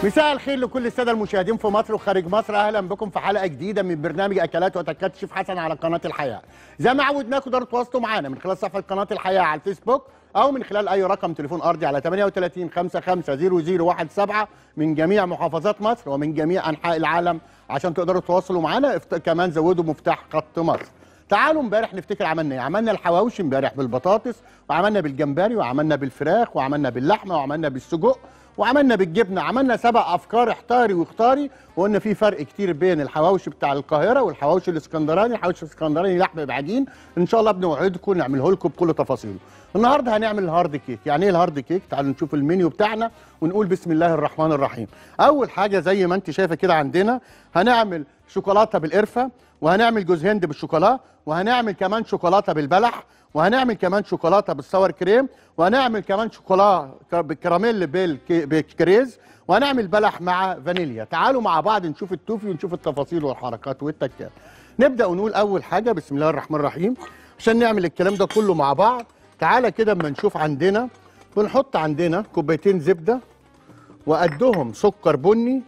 مساء الخير لكل الساده المشاهدين في مصر وخارج مصر اهلا بكم في حلقه جديده من برنامج اكلات وتكات شيف حسن على قناه الحياه زي ما عودناكم تقدروا تتواصلوا معانا من خلال صفحه قناه الحياه على الفيسبوك او من خلال اي رقم تليفون ارضي على 38 55 0017 من جميع محافظات مصر ومن جميع انحاء العالم عشان تقدروا تتواصلوا معانا افت- كمان زودوا مفتاح خط مصر تعالوا امبارح نفتكر عملنا ايه عملنا الحواوشي امبارح بالبطاطس وعملنا بالجمبري وعملنا بالفراخ وعملنا باللحمه وعملنا بالسجق وعملنا بالجبنه عملنا سبع افكار احتاري واختاري وقلنا في فرق كتير بين الحواوشي بتاع القاهره والحواوشي الاسكندراني الحواوشي الاسكندراني لحم بعجين ان شاء الله بنوعدكم نعمله لكم بكل تفاصيله النهارده هنعمل الهارد كيك يعني ايه الهارد كيك تعالوا نشوف المنيو بتاعنا ونقول بسم الله الرحمن الرحيم اول حاجه زي ما انت شايفه كده عندنا هنعمل شوكولاته بالقرفه وهنعمل جوز هند بالشوكولا وهنعمل كمان شوكولاته بالبلح وهنعمل كمان شوكولاته بالساور كريم وهنعمل كمان شوكولا بالكراميل بالك- بالكريز وهنعمل بلح مع فانيليا تعالوا مع بعض نشوف التوفي ونشوف التفاصيل والحركات والتكات نبدا ونقول اول حاجه بسم الله الرحمن الرحيم عشان نعمل الكلام ده كله مع بعض تعالى كده اما نشوف عندنا بنحط عندنا كوبايتين زبده وقدهم سكر بني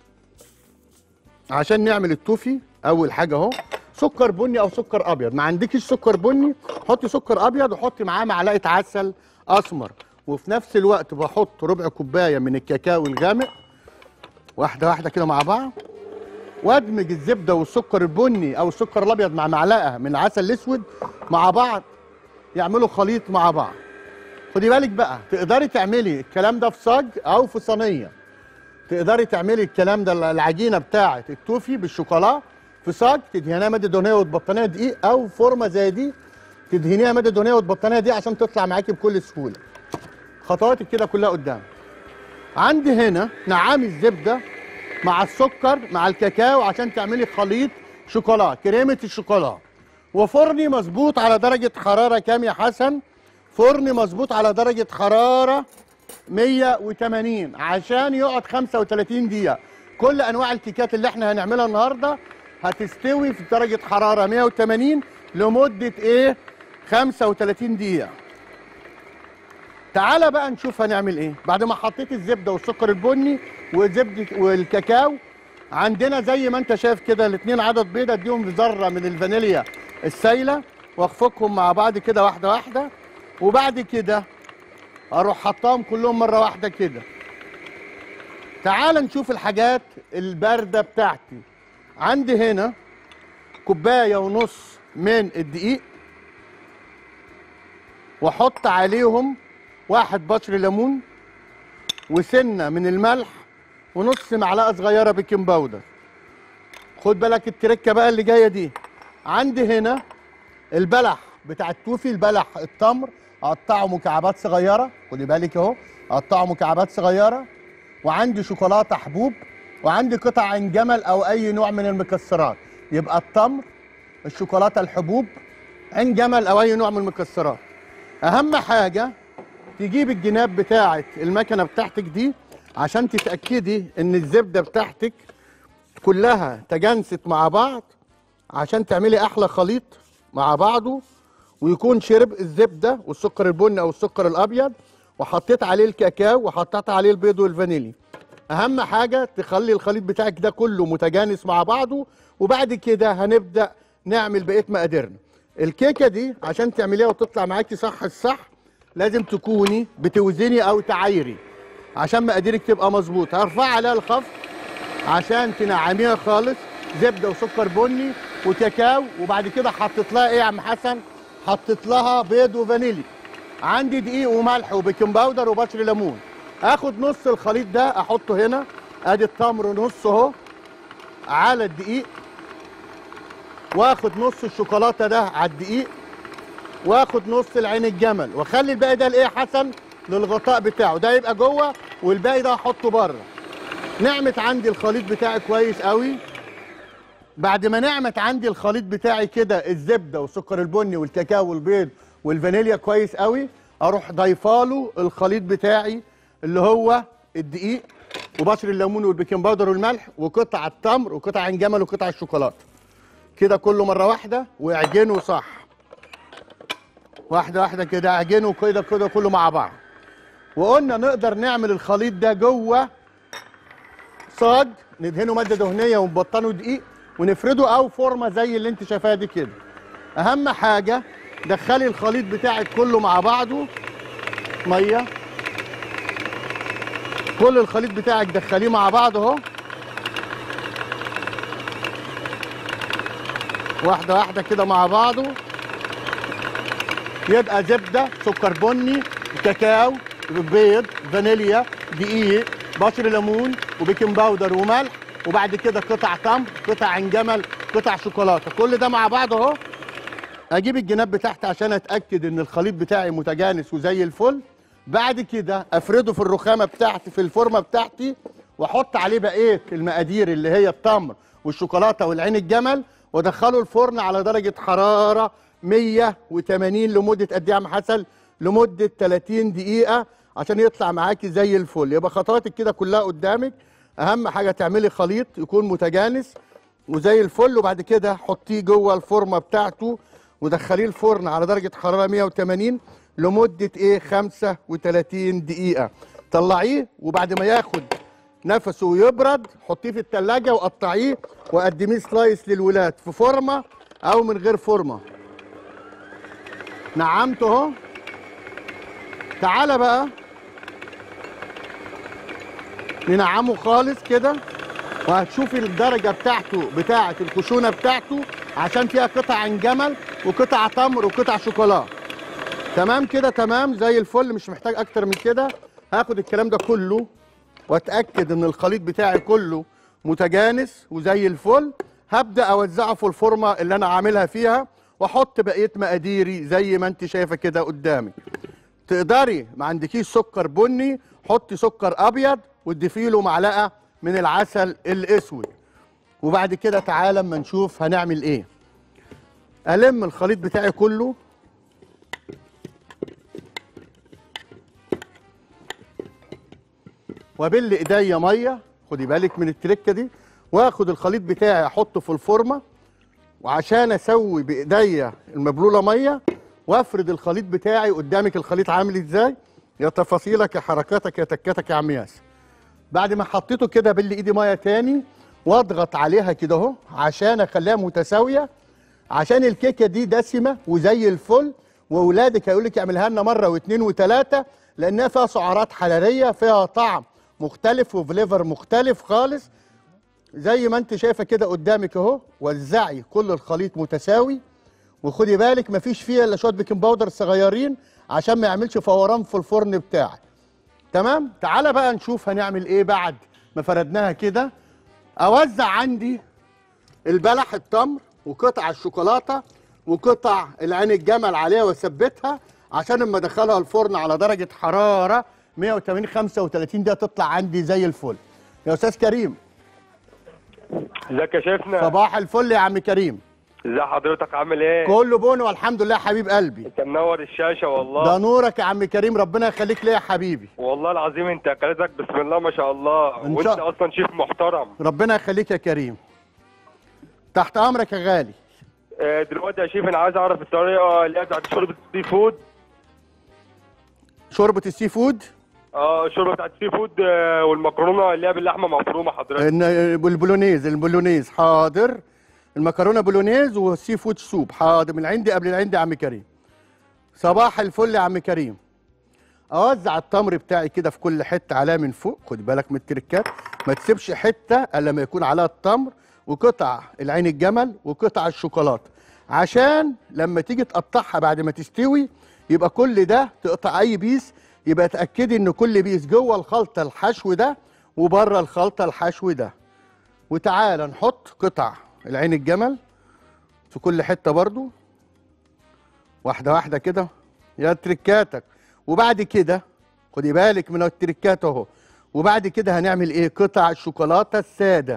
عشان نعمل التوفي اول حاجه اهو سكر بني او سكر ابيض ما عندكش سكر بني حطي سكر ابيض وحطي معاه معلقه عسل اسمر وفي نفس الوقت بحط ربع كوبايه من الكاكاو الغامق واحده واحده كده مع بعض وادمج الزبده والسكر البني او السكر الابيض مع معلقه من العسل الاسود مع بعض يعملوا خليط مع بعض خدي بالك بقى تقدري تعملي الكلام ده في صاج او في صينيه تقدري تعملي الكلام ده العجينه بتاعه التوفي بالشوكولا في صاج تدهنيها ماده دهنيه وتبطنيها دقيق او فورمه زي دي تدهنيها ماده دهنيه وتبطنيها دي عشان تطلع معاكي بكل سهوله خطواتك كده كلها قدام عندي هنا نعامي الزبده مع السكر مع الكاكاو عشان تعملي خليط شوكولا كريمه الشوكولا وفرني مظبوط على درجه حراره كام يا حسن فرن مظبوط على درجه حراره 180 عشان يقعد 35 دقيقة كل أنواع الكيكات اللي احنا هنعملها النهاردة هتستوي في درجة حرارة 180 لمدة ايه 35 دقيقة تعالى بقى نشوف هنعمل ايه بعد ما حطيت الزبدة والسكر البني والزبدة والكاكاو عندنا زي ما انت شايف كده الاتنين عدد بيضة اديهم ذرة من الفانيليا السايلة واخفقهم مع بعض كده واحدة واحدة وبعد كده اروح حطاهم كلهم مره واحده كده تعال نشوف الحاجات البارده بتاعتي عندي هنا كوبايه ونص من الدقيق واحط عليهم واحد بشر ليمون وسنه من الملح ونص معلقه صغيره بيكنج باودر خد بالك التركه بقى اللي جايه دي عندي هنا البلح بتاع التوفي البلح التمر اقطعه مكعبات صغيره خدي بالك اهو اقطعه مكعبات صغيره وعندي شوكولاته حبوب وعندي قطع عين جمل او اي نوع من المكسرات يبقى التمر الشوكولاته الحبوب عين جمل او اي نوع من المكسرات اهم حاجه تجيب الجناب بتاعه المكنه بتاعتك دي عشان تتاكدي ان الزبده بتاعتك كلها تجانست مع بعض عشان تعملي احلى خليط مع بعضه ويكون شرب الزبده والسكر البني او السكر الابيض وحطيت عليه الكاكاو وحطيت عليه البيض والفانيليا اهم حاجه تخلي الخليط بتاعك ده كله متجانس مع بعضه وبعد كده هنبدا نعمل بقيه مقاديرنا الكيكه دي عشان تعمليها وتطلع معاكي صح الصح لازم تكوني بتوزني او تعايري عشان مقاديرك تبقى مظبوط هرفع عليها الخفض عشان تنعميها خالص زبده وسكر بني وكاكاو وبعد كده حطيت لها ايه يا عم حسن حطيت لها بيض وفانيليا عندي دقيق وملح وبيكنج باودر وبشر ليمون اخد نص الخليط ده احطه هنا ادي التمر نص اهو على الدقيق واخد نص الشوكولاته ده على الدقيق واخد نص العين الجمل واخلي الباقي ده لايه يا حسن للغطاء بتاعه ده يبقى جوه والباقي ده احطه بره نعمت عندي الخليط بتاعي كويس قوي بعد ما نعمت عندي الخليط بتاعي كده الزبده والسكر البني والكاكاو والبيض والفانيليا كويس قوي اروح ضايفاله الخليط بتاعي اللي هو الدقيق وبشر الليمون والبيكنج باودر والملح وقطع التمر وقطع عين جمل وقطع الشوكولاته كده كله مره واحده واعجنه صح واحده واحده كده اعجنه كده كده كله مع بعض وقلنا نقدر نعمل الخليط ده جوه صاج ندهنه ماده دهنيه ونبطنه دقيق ونفرده او فورمه زي اللي انت شايفاها دي كده اهم حاجه دخلي الخليط بتاعك كله مع بعضه ميه كل الخليط بتاعك دخليه مع بعض اهو واحده واحده كده مع بعضه يبقى زبده سكر بني كاكاو بيض فانيليا دقيق بشر ليمون وبيكنج باودر وملح وبعد كده قطع تمر قطع عين جمل قطع شوكولاته كل ده مع بعض اهو اجيب الجناب بتاعتي عشان اتاكد ان الخليط بتاعي متجانس وزي الفل بعد كده افرده في الرخامه بتاعتي في الفورمه بتاعتي واحط عليه بقيه المقادير اللي هي التمر والشوكولاته والعين الجمل وادخله الفرن على درجه حراره 180 لمده قد ايه يا عم حسن؟ لمده 30 دقيقه عشان يطلع معاكي زي الفل يبقى خطواتك كده كلها قدامك اهم حاجه تعملي خليط يكون متجانس وزي الفل وبعد كده حطيه جوه الفورمه بتاعته ودخليه الفرن على درجه حراره 180 لمده ايه 35 دقيقه طلعيه وبعد ما ياخد نفسه ويبرد حطيه في التلاجة وقطعيه وقدميه سلايس للولاد في فورمه او من غير فورمه نعمته اهو تعالى بقى ننعمه خالص كده وهتشوفي الدرجه بتاعته بتاعه الخشونه بتاعته عشان فيها قطع جمل وقطع تمر وقطع شوكولاته تمام كده تمام زي الفل مش محتاج اكتر من كده هاخد الكلام ده كله واتاكد ان الخليط بتاعي كله متجانس وزي الفل هبدا اوزعه في الفورمه اللي انا عاملها فيها واحط بقيه مقاديري زي ما انت شايفه كده قدامك تقدري ما عندكيش سكر بني حطي سكر ابيض وتضيفي له معلقه من العسل الاسود وبعد كده تعالى اما نشوف هنعمل ايه الم الخليط بتاعي كله وابل ايديا ميه خدي بالك من التركه دي واخد الخليط بتاعي احطه في الفورمه وعشان اسوي بايديا المبلوله ميه وافرد الخليط بتاعي قدامك الخليط عامل ازاي يا تفاصيلك يا حركاتك يا تكاتك يا عم ياسر بعد ما حطيته كده بل ايدي ميه تاني واضغط عليها كده اهو عشان اخليها متساويه عشان الكيكه دي دسمه وزي الفل واولادك هيقول لك اعملها لنا مره واثنين وثلاثه لانها فيها سعرات حراريه فيها طعم مختلف وفليفر مختلف خالص زي ما انت شايفه كده قدامك اهو وزعي كل الخليط متساوي وخدي بالك مفيش فيها الا شويه بيكنج باودر صغيرين عشان ما يعملش فوران في الفرن بتاعك تمام تعالى بقى نشوف هنعمل ايه بعد ما فردناها كده اوزع عندي البلح التمر وقطع الشوكولاته وقطع العين الجمل عليها واثبتها عشان لما ادخلها الفرن على درجه حراره 180 35 دقيقه تطلع عندي زي الفل يا استاذ كريم ازيك يا شيفنا صباح الفل يا عم كريم ازي حضرتك عامل ايه كله بون والحمد لله حبيب قلبي انت منور الشاشه والله ده نورك يا عم كريم ربنا يخليك ليا يا حبيبي والله العظيم انت اكلتك بسم الله ما شاء الله إن وانت شاء- اصلا شيف محترم ربنا يخليك يا كريم تحت امرك يا غالي آه، دلوقتي يا شيف انا عايز اعرف الطريقه اللي هي بتاعت شوربه السي فود شوربه السي فود اه الشوربه بتاعت السي فود آه، والمكرونه اللي هي باللحمه مفرومه حضرتك إن- البولونيز البولونيز حاضر المكرونه بولونيز والسي فود سوب حاضر من عندي قبل العندي يا عم كريم صباح الفل يا عم كريم اوزع التمر بتاعي كده في كل حته عليها من فوق خد بالك من التركات ما تسيبش حته الا لما يكون عليها التمر وقطع العين الجمل وقطع الشوكولاته عشان لما تيجي تقطعها بعد ما تستوي يبقى كل ده تقطع اي بيس يبقى تاكدي ان كل بيس جوه الخلطه الحشو ده وبره الخلطه الحشو ده وتعالى نحط قطع العين الجمل في كل حته برضو واحده واحده كده يا تركاتك وبعد كده خدي بالك من التركات اهو وبعد كده هنعمل ايه قطع الشوكولاته الساده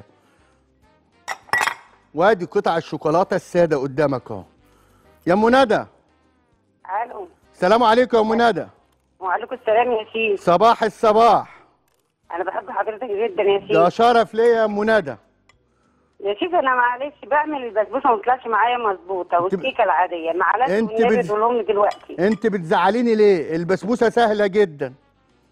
وادي قطع الشوكولاته الساده قدامك اهو يا ام ندى الو السلام عليكم يا ام ندى وعليكم السلام يا شيخ صباح الصباح انا بحب حضرتك جدا يا ده شيخ شرف ليا يا ام ندى يا شيخ انا معلش بعمل البسبوسه ما بتطلعش معايا مظبوطه والكيكه العاديه معلش انت والنبي بت- تقول لهم دلوقتي انت بتزعليني ليه البسبوسه سهله جدا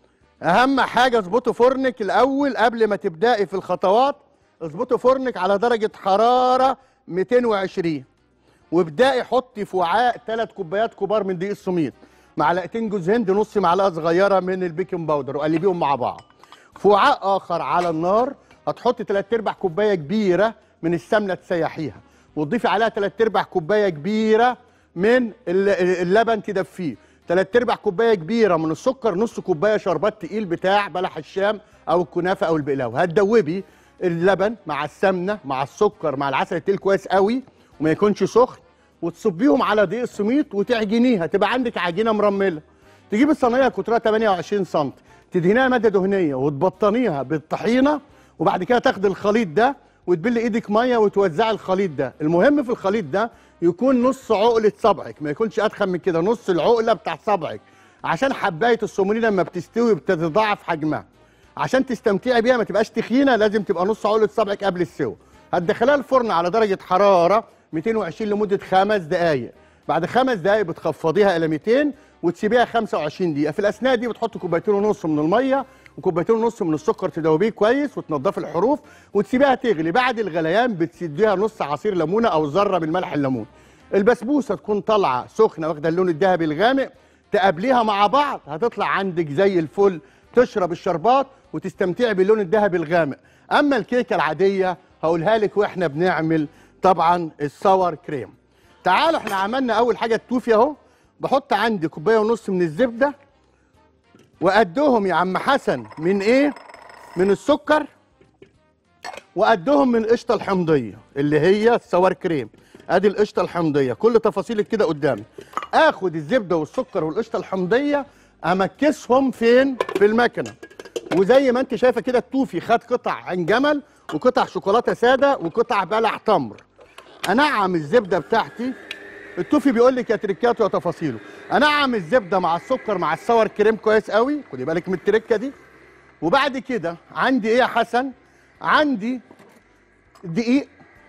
اهم حاجه اظبطي فرنك الاول قبل ما تبداي في الخطوات اظبطي فرنك على درجه حراره 220 وابداي حطي في وعاء ثلاث كوبايات كبار من دقيق السميد معلقتين جوز هند نص معلقه صغيره من البيكنج باودر وقلبيهم مع بعض في وعاء اخر على النار هتحطي ثلاث ارباع كوبايه كبيره من السمنه تسيحيها وتضيفي عليها ثلاث ارباع كوبايه كبيره من ال- اللبن تدفيه ثلاث ارباع كوبايه كبيره من السكر نص كوبايه شربات تقيل بتاع بلح الشام او الكنافه او البقلاوه هتدوبي اللبن مع السمنه مع السكر مع العسل التقيل كويس قوي وما يكونش سخن وتصبيهم على دقيق السميد وتعجنيها تبقى عندك عجينه مرمله تجيب الصينيه قطرها 28 سم تدهنيها ماده دهنيه وتبطنيها بالطحينه وبعد كده تاخد الخليط ده وتبل ايدك ميه وتوزعي الخليط ده المهم في الخليط ده يكون نص عقله صبعك ما يكونش ادخن من كده نص العقله بتاع صبعك عشان حبايه السوموني لما بتستوي بتتضاعف حجمها عشان تستمتعي بيها ما تبقاش تخينه لازم تبقى نص عقله صبعك قبل السوا هتدخليها الفرن على درجه حراره 220 لمده خمس دقائق بعد خمس دقائق بتخفضيها الى 200 وتسيبيها 25 دقيقه في الاثناء دي بتحطي كوبايتين ونص من الميه وكوبايتين ونص من السكر تدوبيه كويس وتنضفي الحروف وتسيبيها تغلي بعد الغليان بتسديها نص عصير ليمونه او ذره من ملح الليمون البسبوسه تكون طالعه سخنه واخده اللون الذهبي الغامق تقابليها مع بعض هتطلع عندك زي الفل تشرب الشربات وتستمتعي باللون الذهبي الغامق اما الكيكه العاديه هقولها لك واحنا بنعمل طبعا الساور كريم تعالوا احنا عملنا اول حاجه التوفي اهو بحط عندي كوبايه ونص من الزبده وقدهم يا عم حسن من ايه من السكر وقدهم من القشطه الحمضيه اللي هي السوار كريم ادي القشطه الحمضيه كل تفاصيلك كده قدامي اخد الزبده والسكر والقشطه الحمضيه امكسهم فين في المكنه وزي ما انت شايفه كده التوفي خد قطع عين جمل وقطع شوكولاته ساده وقطع بلح تمر انعم الزبده بتاعتي التوفي بيقول لك يا تركاته يا تفاصيله انعم الزبده مع السكر مع السور كريم كويس قوي خدي بالك من التركه دي وبعد كده عندي ايه يا حسن عندي دقيق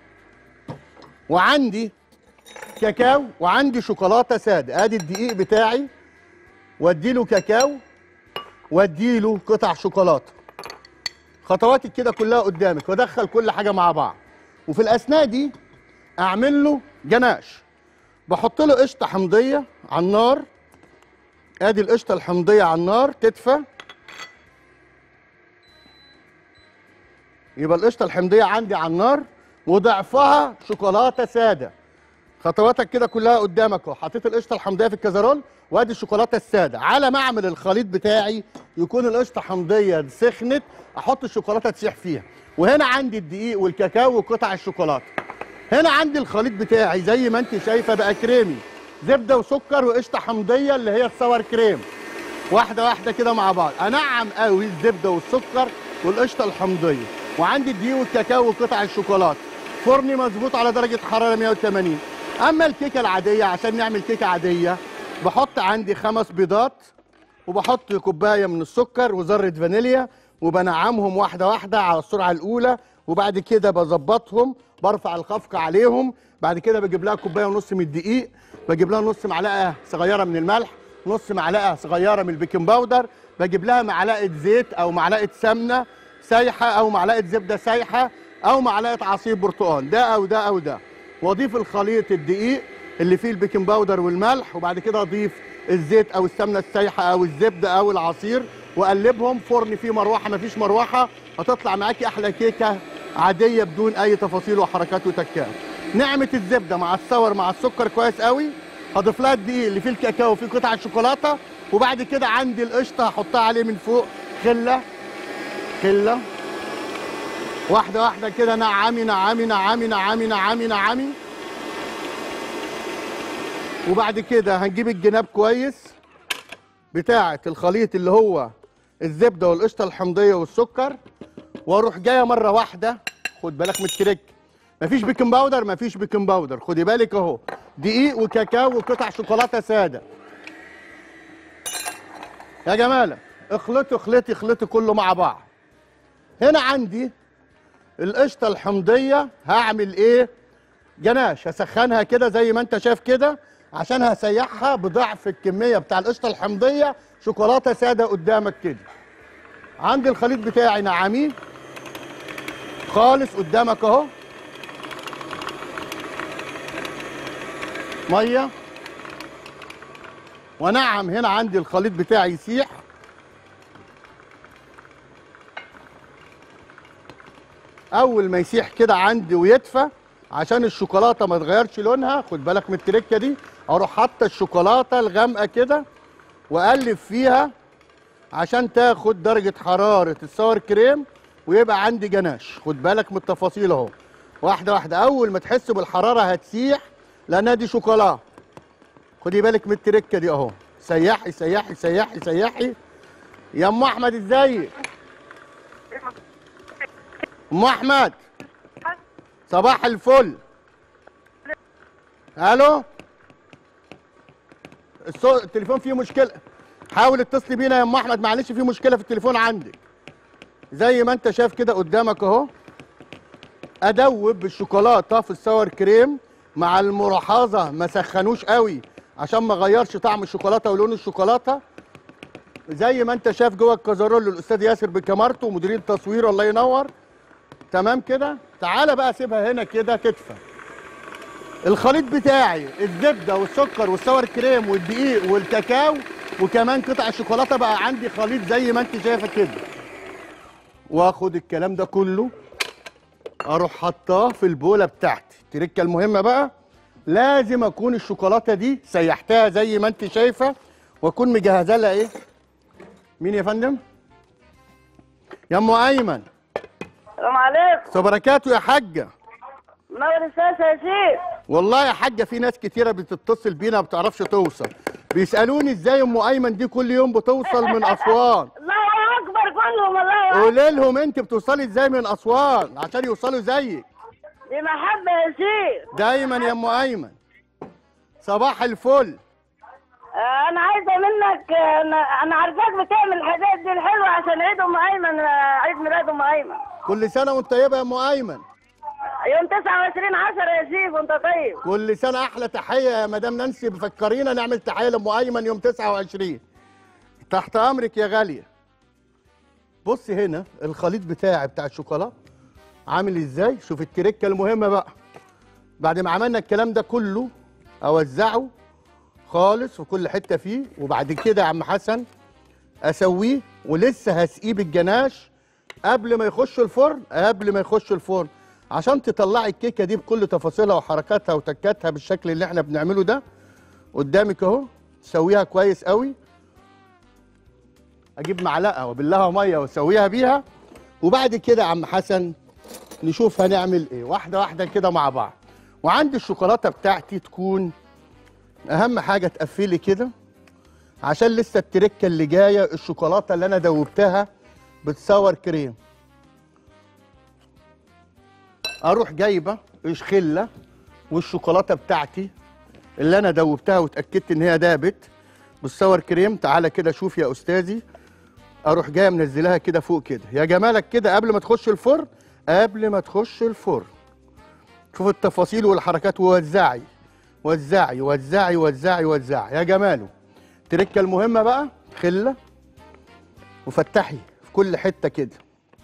وعندي كاكاو وعندي شوكولاته ساده ادي الدقيق بتاعي واديله كاكاو واديله قطع شوكولاته خطواتك كده كلها قدامك وادخل كل حاجه مع بعض وفي الاثناء دي اعمل له جناش بحط له قشطه حمضيه على النار ادي القشطه الحمضيه على النار تدفى يبقى القشطه الحمضيه عندي على النار وضعفها شوكولاته ساده خطواتك كده كلها قدامك اهو حطيت القشطه الحمضيه في الكازرول وادي الشوكولاته الساده على ما اعمل الخليط بتاعي يكون القشطه حمضيه سخنت احط الشوكولاته تسيح فيها وهنا عندي الدقيق والكاكاو وقطع الشوكولاته هنا عندي الخليط بتاعي زي ما انت شايفه بقى كريمي زبده وسكر وقشطه حمضيه اللي هي السور كريم واحده واحده كده مع بعض انعم قوي الزبده والسكر والقشطه الحمضيه وعندي الدقيق والكاكاو وقطع الشوكولاته فرني مظبوط على درجه حراره 180 اما الكيكه العاديه عشان نعمل كيكه عاديه بحط عندي خمس بيضات وبحط كوبايه من السكر وذره فانيليا وبنعمهم واحده واحده على السرعه الاولى وبعد كده بظبطهم برفع الخفق عليهم بعد كده بجيب لها كوبايه ونص من الدقيق بجيب لها نص معلقه صغيره من الملح نص معلقه صغيره من البيكنج باودر بجيب لها معلقه زيت او معلقه سمنه سايحه او معلقه زبده سايحه او معلقه عصير برتقال ده او ده او ده واضيف الخليط الدقيق اللي فيه البيكنج باودر والملح وبعد كده اضيف الزيت او السمنه السايحه او الزبده او العصير واقلبهم فرن فيه مروحه مفيش مروحه هتطلع معاكي احلى كيكه عاديه بدون اي تفاصيل وحركات وتكات نعمه الزبده مع السور مع السكر كويس قوي هضيف لها الدقيق اللي فيه الكاكاو وفيه قطع الشوكولاته وبعد كده عندي القشطه هحطها عليه من فوق خله خله واحده واحده كده نعمي نعمي نعمي نعمي نعمي نعمي وبعد كده هنجيب الجناب كويس بتاعه الخليط اللي هو الزبده والقشطه الحمضيه والسكر واروح جايه مره واحده خد بالك من التريك مفيش بيكنج باودر مفيش بيكنج باودر خدي بالك اهو دقيق وكاكاو وقطع شوكولاته ساده يا جماله اخلطي اخلطي اخلطي كله مع بعض هنا عندي القشطه الحمضيه هعمل ايه جناش هسخنها كده زي ما انت شايف كده عشان هسيحها بضعف الكميه بتاع القشطه الحمضيه شوكولاته ساده قدامك كده عندي الخليط بتاعي نعميه خالص قدامك اهو ميه ونعم هنا عندي الخليط بتاعي يسيح اول ما يسيح كده عندي ويدفى عشان الشوكولاته ما تغيرش لونها خد بالك من التركه دي اروح حاطه الشوكولاته الغامقه كده واقلب فيها عشان تاخد درجه حراره الساور كريم ويبقى عندي جناش خد بالك من التفاصيل اهو واحده واحده اول ما تحس بالحراره هتسيح لانها دي شوكولاته خدي بالك من التركه دي اهو سيحي سيحي سيحي سيحي يا ام احمد ازيك ام احمد صباح الفل الو الصوت التليفون فيه مشكله حاول اتصلي بينا يا ام احمد معلش في مشكله في التليفون عندك زي ما انت شايف كده قدامك اهو ادوب بالشوكولاته في الساور كريم مع الملاحظه ما سخنوش قوي عشان ما غيرش طعم الشوكولاته ولون الشوكولاته زي ما انت شايف جوه الكازارول الاستاذ ياسر بكامارته مدير التصوير الله ينور تمام كده تعالى بقى سيبها هنا كده تدفى الخليط بتاعي الزبده والسكر والساور كريم والدقيق والكاكاو وكمان قطع الشوكولاته بقى عندي خليط زي ما انت شايفه كده واخد الكلام ده كله اروح حطاه في البوله بتاعتي التركه المهمه بقى لازم اكون الشوكولاته دي سيحتها زي ما انت شايفه واكون مجهزه لها ايه مين يا فندم يا ام ايمن السلام عليكم بركاته يا حاجه منور الساسة يا شيخ والله يا حاجه في ناس كتيره بتتصل بينا ما بتعرفش توصل بيسالوني ازاي ام ايمن دي كل يوم بتوصل من اسوان الله اكبر كلهم الله اكبر قولي لهم انت بتوصلي ازاي من اسوان عشان يوصلوا زيك دي محبة يا شيخ دايما يا ام ايمن صباح الفل آه، انا عايزة منك آه، انا انا عارفاك بتعمل الحاجات دي الحلوة عشان عيد ام ايمن آه، عيد ميلاد ام ايمن كل سنه وانت طيبه يا ام ايمن يوم 29 10 يا شيخ وانت طيب كل سنه احلى تحيه يا مدام نانسي بفكرينا نعمل تحيه لام ايمن يوم 29 تحت امرك يا غاليه بص هنا الخليط بتاعي بتاع الشوكولاته عامل ازاي شوف التركه المهمه بقى بعد ما عملنا الكلام ده كله اوزعه خالص في كل حته فيه وبعد كده يا عم حسن اسويه ولسه هسقيه بالجناش قبل ما يخش الفرن قبل ما يخش الفرن عشان تطلعي الكيكه دي بكل تفاصيلها وحركاتها وتكاتها بالشكل اللي احنا بنعمله ده قدامك اهو تسويها كويس قوي اجيب معلقه وباللها ميه واسويها بيها وبعد كده يا عم حسن نشوف هنعمل ايه واحده واحده كده مع بعض وعندي الشوكولاته بتاعتي تكون اهم حاجه تقفلي كده عشان لسه التركه اللي جايه الشوكولاته اللي انا دوبتها بتساور كريم اروح جايبه الخله والشوكولاته بتاعتي اللي انا دوبتها واتاكدت ان هي دابت بالساور كريم تعالى كده شوف يا استاذي اروح جايه منزلها كده فوق كده يا جمالك كده قبل ما تخش الفرن قبل ما تخش الفرن شوف التفاصيل والحركات ووزعي وزعي وزعي وزعي وزعي يا جماله التركه المهمه بقى خله وفتحي في كل حته كده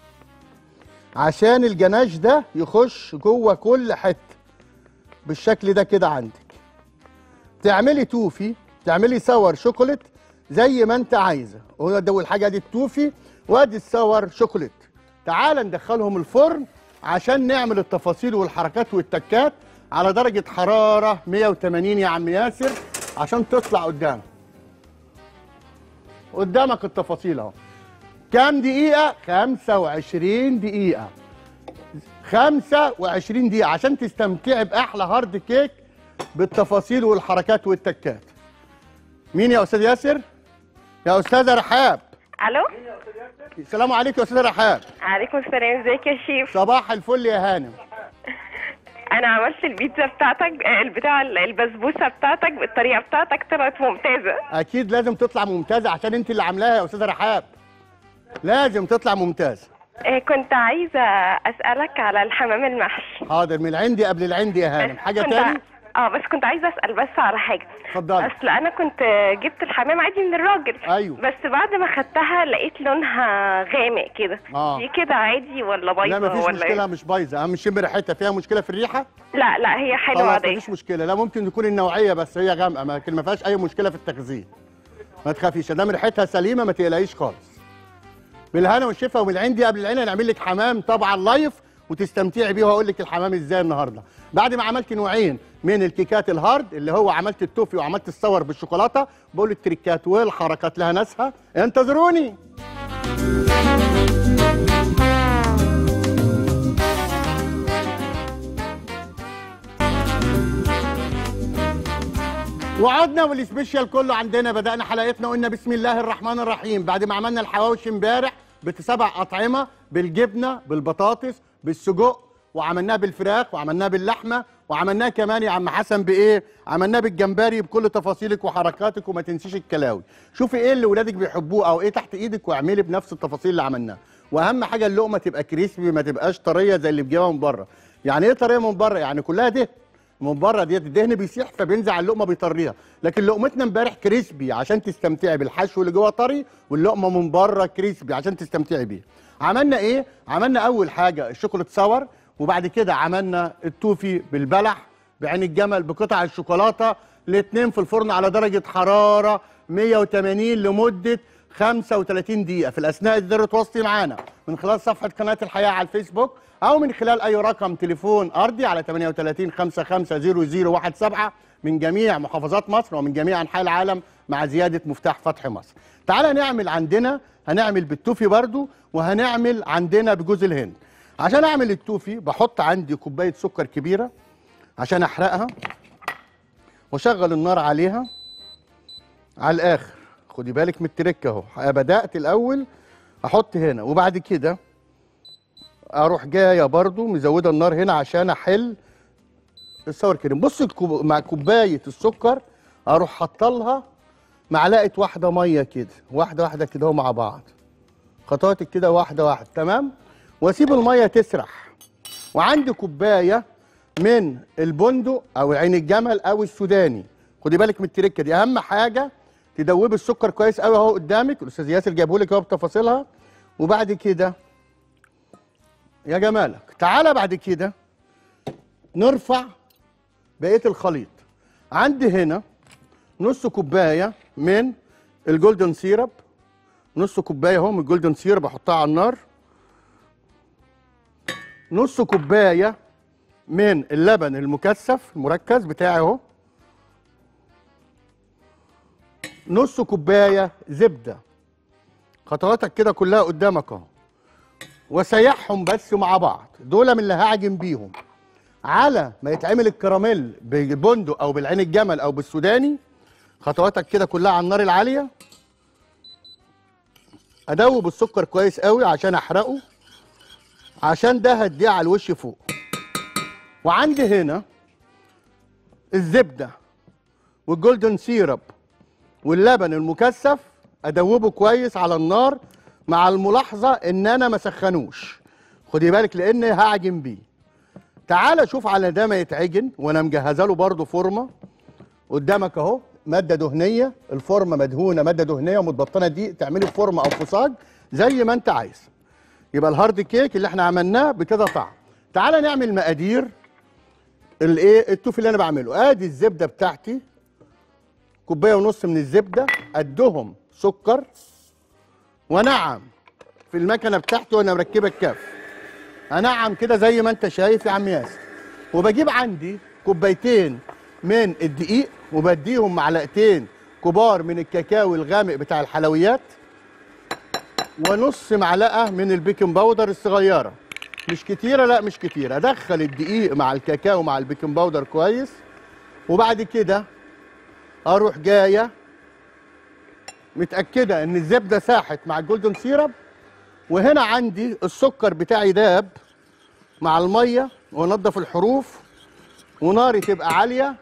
عشان الجناش ده يخش جوه كل حته بالشكل ده كده عندك تعملي توفي تعملي سور شوكولات زي ما انت عايزه هو ده الحاجه دي التوفي وادي السور شوكولات تعال ندخلهم الفرن عشان نعمل التفاصيل والحركات والتكات على درجه حراره 180 يا عم ياسر عشان تطلع قدامك قدامك التفاصيل اهو كام دقيقة؟ 25 دقيقة 25 دقيقة عشان تستمتعي بأحلى هارد كيك بالتفاصيل والحركات والتكات مين يا أستاذ ياسر؟ يا أستاذة رحاب الو السلام عليكم يا أستاذة رحاب عليكم السلام ازيك يا شيف صباح الفل يا هانم انا عملت البيتزا بتاعتك آه، البتاع البسبوسه بتاعتك بالطريقه بتاعتك طلعت ممتازه أكيد لازم تطلع ممتازة عشان أنت اللي عاملاها يا أستاذة رحاب لازم تطلع ممتازة آه، كنت عايزه اسالك على الحمام المحشي حاضر من العندي قبل العندي يا هانم حاجة كنت تاني؟ اه بس كنت عايزه اسال بس على حاجه اتفضلي. اصل انا كنت جبت الحمام عادي من الراجل أيوه. بس بعد ما خدتها لقيت لونها غامق كده آه. دي كده عادي ولا بايظه لا مفيش ولا مشكله إيه؟ مش بايظه اهم شم ريحتها فيها مشكله في الريحه لا لا هي حلوه خلاص عاديه مفيش مشكله لا ممكن تكون النوعيه بس هي غامقه ما ما فيهاش اي مشكله في التخزين ما تخافيش دام ريحتها سليمه ما تقلقيش خالص بالهنا والشفا ومن عندي قبل العين هنعمل لك حمام طبعا لايف وتستمتعي بيه وهقول لك الحمام ازاي النهارده بعد ما عملت نوعين من الكيكات الهارد اللي هو عملت التوفي وعملت الصور بالشوكولاته بقول التريكات والحركات لها ناسها انتظروني وعدنا والسبيشال كله عندنا بدأنا حلقتنا قلنا بسم الله الرحمن الرحيم بعد ما عملنا الحواوشي امبارح بسبع أطعمة بالجبنة بالبطاطس بالسجق وعملناه بالفراخ وعملناه باللحمة وعملناه كمان يا عم حسن بإيه؟ عملناه بالجمبري بكل تفاصيلك وحركاتك وما تنسيش الكلاوي شوفي إيه اللي ولادك بيحبوه أو إيه تحت إيدك واعملي بنفس التفاصيل اللي عملناها واهم حاجه اللقمه تبقى كريسبي ما تبقاش طريه زي اللي بتجيبها من بره يعني ايه طريه من بره يعني كلها دهن من بره ديت الدهن بيسيح فبينزع اللقمه بيطريها لكن لقمتنا امبارح كريسبي عشان تستمتعي بالحشو اللي جوه طري واللقمه من بره كريسبي عشان تستمتعي بيه عملنا ايه عملنا اول حاجه الشوكولاته ساور وبعد كده عملنا التوفي بالبلح بعين الجمل بقطع الشوكولاته الاثنين في الفرن على درجه حراره 180 لمده 35 دقيقة في الأثناء تقدروا تواصلي معانا من خلال صفحة قناة الحياة على الفيسبوك أو من خلال أي رقم تليفون أرضي على 38 55 0017 من جميع محافظات مصر ومن جميع أنحاء العالم مع زيادة مفتاح فتح مصر. تعالى نعمل عندنا هنعمل بالتوفي برضو وهنعمل عندنا بجوز الهند. عشان أعمل التوفي بحط عندي كوباية سكر كبيرة عشان أحرقها وأشغل النار عليها على الاخر خدي بالك من التركه اهو بدات الاول احط هنا وبعد كده اروح جايه برضو مزوده النار هنا عشان احل السور كريم بص الكوب... مع كوبايه السكر اروح حاطه لها معلقه واحده ميه كده واحده واحده كده اهو مع بعض خطواتك كده واحده واحده تمام واسيب الميه تسرح وعندي كوبايه من البندق او عين الجمل او السوداني خدي بالك من التركه دي اهم حاجه تدوبي السكر كويس قوي اهو قدامك الاستاذ ياسر جابه لك اهو بتفاصيلها وبعد كده يا جمالك تعالى بعد كده نرفع بقيه الخليط عندي هنا نص كوبايه من الجولدن سيرب نص كوبايه اهو من الجولدن سيرب احطها على النار نص كوبايه من اللبن المكثف المركز بتاعي اهو نص كوبايه زبده خطواتك كده كلها قدامك اهو وسيحهم بس مع بعض دول من اللي هعجن بيهم على ما يتعمل الكراميل بالبندق او بالعين الجمل او بالسوداني خطواتك كده كلها على النار العاليه ادوب السكر كويس قوي عشان احرقه عشان ده هديه على الوش فوق وعندي هنا الزبده والجولدن سيرب واللبن المكثف ادوبه كويس على النار مع الملاحظه ان انا ما سخنوش خدي بالك لان هعجن بيه تعال شوف على ده ما يتعجن وانا مجهزه له برده فورمه قدامك اهو ماده دهنيه الفورمه مدهونه ماده دهنيه ومتبطنه دي تعملي فورمه او فصاج زي ما انت عايز يبقى الهارد كيك اللي احنا عملناه بكده طعم تعال نعمل مقادير الايه التوفي اللي انا بعمله ادي الزبده بتاعتي كوبايه ونص من الزبده قدهم سكر ونعم في المكنه بتاعتي وانا مركبه الكاف انعم كده زي ما انت شايف يا عم ياسر وبجيب عندي كوبايتين من الدقيق وبديهم معلقتين كبار من الكاكاو الغامق بتاع الحلويات ونص معلقه من البيكنج باودر الصغيره مش كتيره لا مش كتيره ادخل الدقيق مع الكاكاو مع البيكنج باودر كويس وبعد كده اروح جايه متاكده ان الزبده ساحت مع الجولدن سيرب وهنا عندي السكر بتاعي داب مع الميه وانضف الحروف وناري تبقى عاليه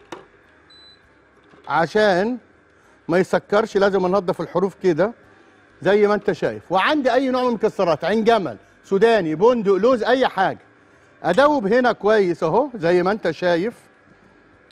عشان ما يسكرش لازم انضف الحروف كده زي ما انت شايف وعندي اي نوع من المكسرات عين جمل سوداني بندق لوز اي حاجه ادوب هنا كويس اهو زي ما انت شايف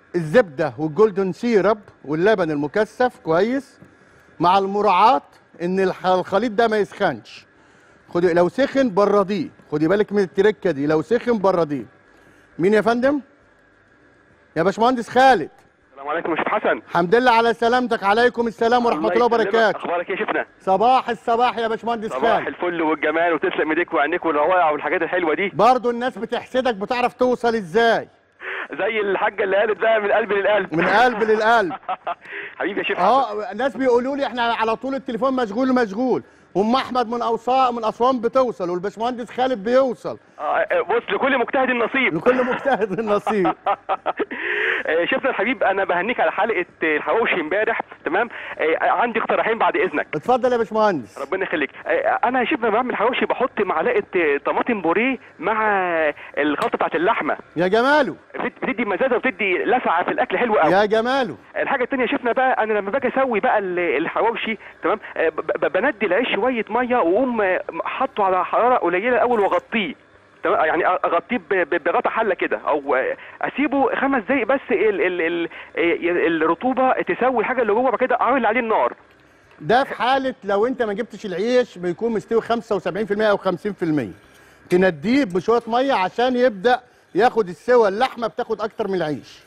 الزبده والجولدن سيرب واللبن المكثف كويس مع المراعاه ان الح- الخليط ده ما يسخنش خدي لو سخن برديه خدي بالك من التركه دي لو سخن برديه مين يا فندم يا باشمهندس خالد السلام عليكم يا شيخ حسن الحمد لله على سلامتك عليكم السلام ورحمه الله يسلمك. وبركاته اخبارك ايه يا شيخنا صباح الصباح يا باشمهندس صباح خالد الفل والجمال وتسلم ايديك وعينيك والروائع والحاجات الحلوه دي برضو الناس بتحسدك بتعرف توصل ازاي زي الحاجه اللي قالت بقى من قلب للقلب من قلب للقلب حبيبي يا شيخ حسن اه ناس بيقولوا لي احنا على طول التليفون مشغول مشغول ام احمد من اوصاء من اسوان بتوصل والباشمهندس خالد بيوصل آه، بص لكل مجتهد نصيب لكل مجتهد النصيب آه، شفنا الحبيب انا بهنيك على حلقه آه، الحواوشي امبارح تمام آه، عندي اقتراحين بعد اذنك اتفضل يا باشمهندس ربنا يخليك آه، انا شوف لما بعمل حواوشي بحط معلقه آه، طماطم بوريه مع آه، الخلطه بتاعت اللحمه يا جماله بت- بتدي مزازه وبتدي لسعه في الاكل حلو قوي يا جماله الحاجه التانية شفنا بقى انا لما باجي اسوي بقى ال- الحواوشي تمام آه، ب- ب- بندي العيش شويه ميه واقوم آه، حاطه على حراره قليله الاول واغطيه تمام يعني اغطيه ب- ب- بغطا حله كده او آه، اسيبه خمس دقايق بس ال ال ال آه، الرطوبه تسوي الحاجه اللي جوه بعد كده اعمل عليه النار ده في حاله لو انت ما جبتش العيش بيكون مستوي 75% او 50% تنديه بشويه ميه عشان يبدا ياخد السوى اللحمه بتاخد اكتر من العيش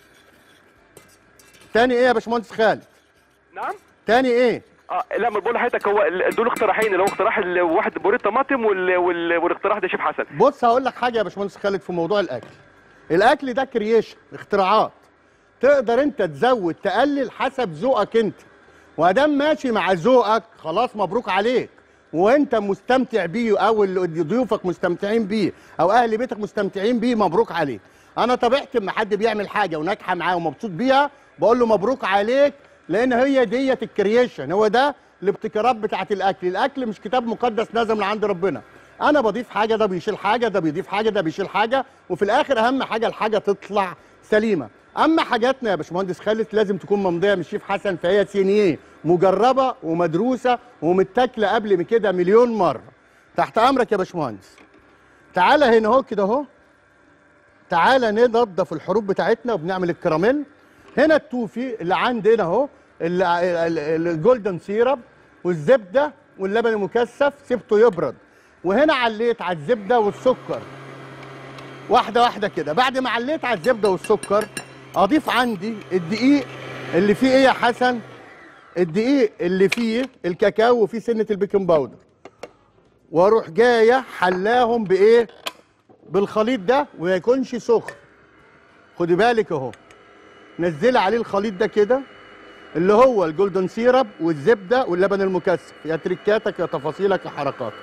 تاني ايه يا باشمهندس خالد نعم تاني ايه اه لا ما بقول لحضرتك هو ال- دول اقتراحين اللي هو اقتراح ال- واحد بوريه طماطم وال وال والاقتراح ده شيف حسن بص هقول لك حاجه يا باشمهندس خالد في موضوع الاكل الاكل ده كرييشن اختراعات تقدر انت تزود تقلل حسب ذوقك انت وادام ماشي مع ذوقك خلاص مبروك عليك وانت مستمتع بيه او اللي ضيوفك مستمتعين بيه او اهل بيتك مستمتعين بيه مبروك عليك انا طبيعتي لما حد بيعمل حاجه وناجحه معاه ومبسوط بيها بقول له مبروك عليك لان هي ديت الكرييشن هو ده الابتكارات بتاعت الاكل الاكل مش كتاب مقدس نازل من عند ربنا انا بضيف حاجه ده بيشيل حاجه ده بيضيف حاجه ده بيشيل حاجه وفي الاخر اهم حاجه الحاجه تطلع سليمه اما حاجاتنا يا باشمهندس خالد لازم تكون ممضيه من الشيف حسن فهي سينيه مجربه ومدروسه ومتاكله قبل من كده مليون مره تحت امرك يا باشمهندس تعالى هنا اهو كده اهو تعالى ننضف الحروب بتاعتنا وبنعمل الكراميل هنا التوفي اللي عندنا اهو ال- ال- ال- الجولدن سيرب والزبده واللبن المكثف سبته يبرد وهنا عليت على الزبده والسكر واحده واحده كده بعد ما عليت على الزبده والسكر اضيف عندي الدقيق اللي فيه ايه يا حسن الدقيق اللي فيه الكاكاو وفيه سنه البيكنج باودر واروح جايه حلاهم بايه بالخليط ده وما يكونش سخن خدي بالك اهو نزلي عليه الخليط ده كده اللي هو الجولدن سيرب والزبده واللبن المكثف يا تركاتك يا تفاصيلك يا حركاتك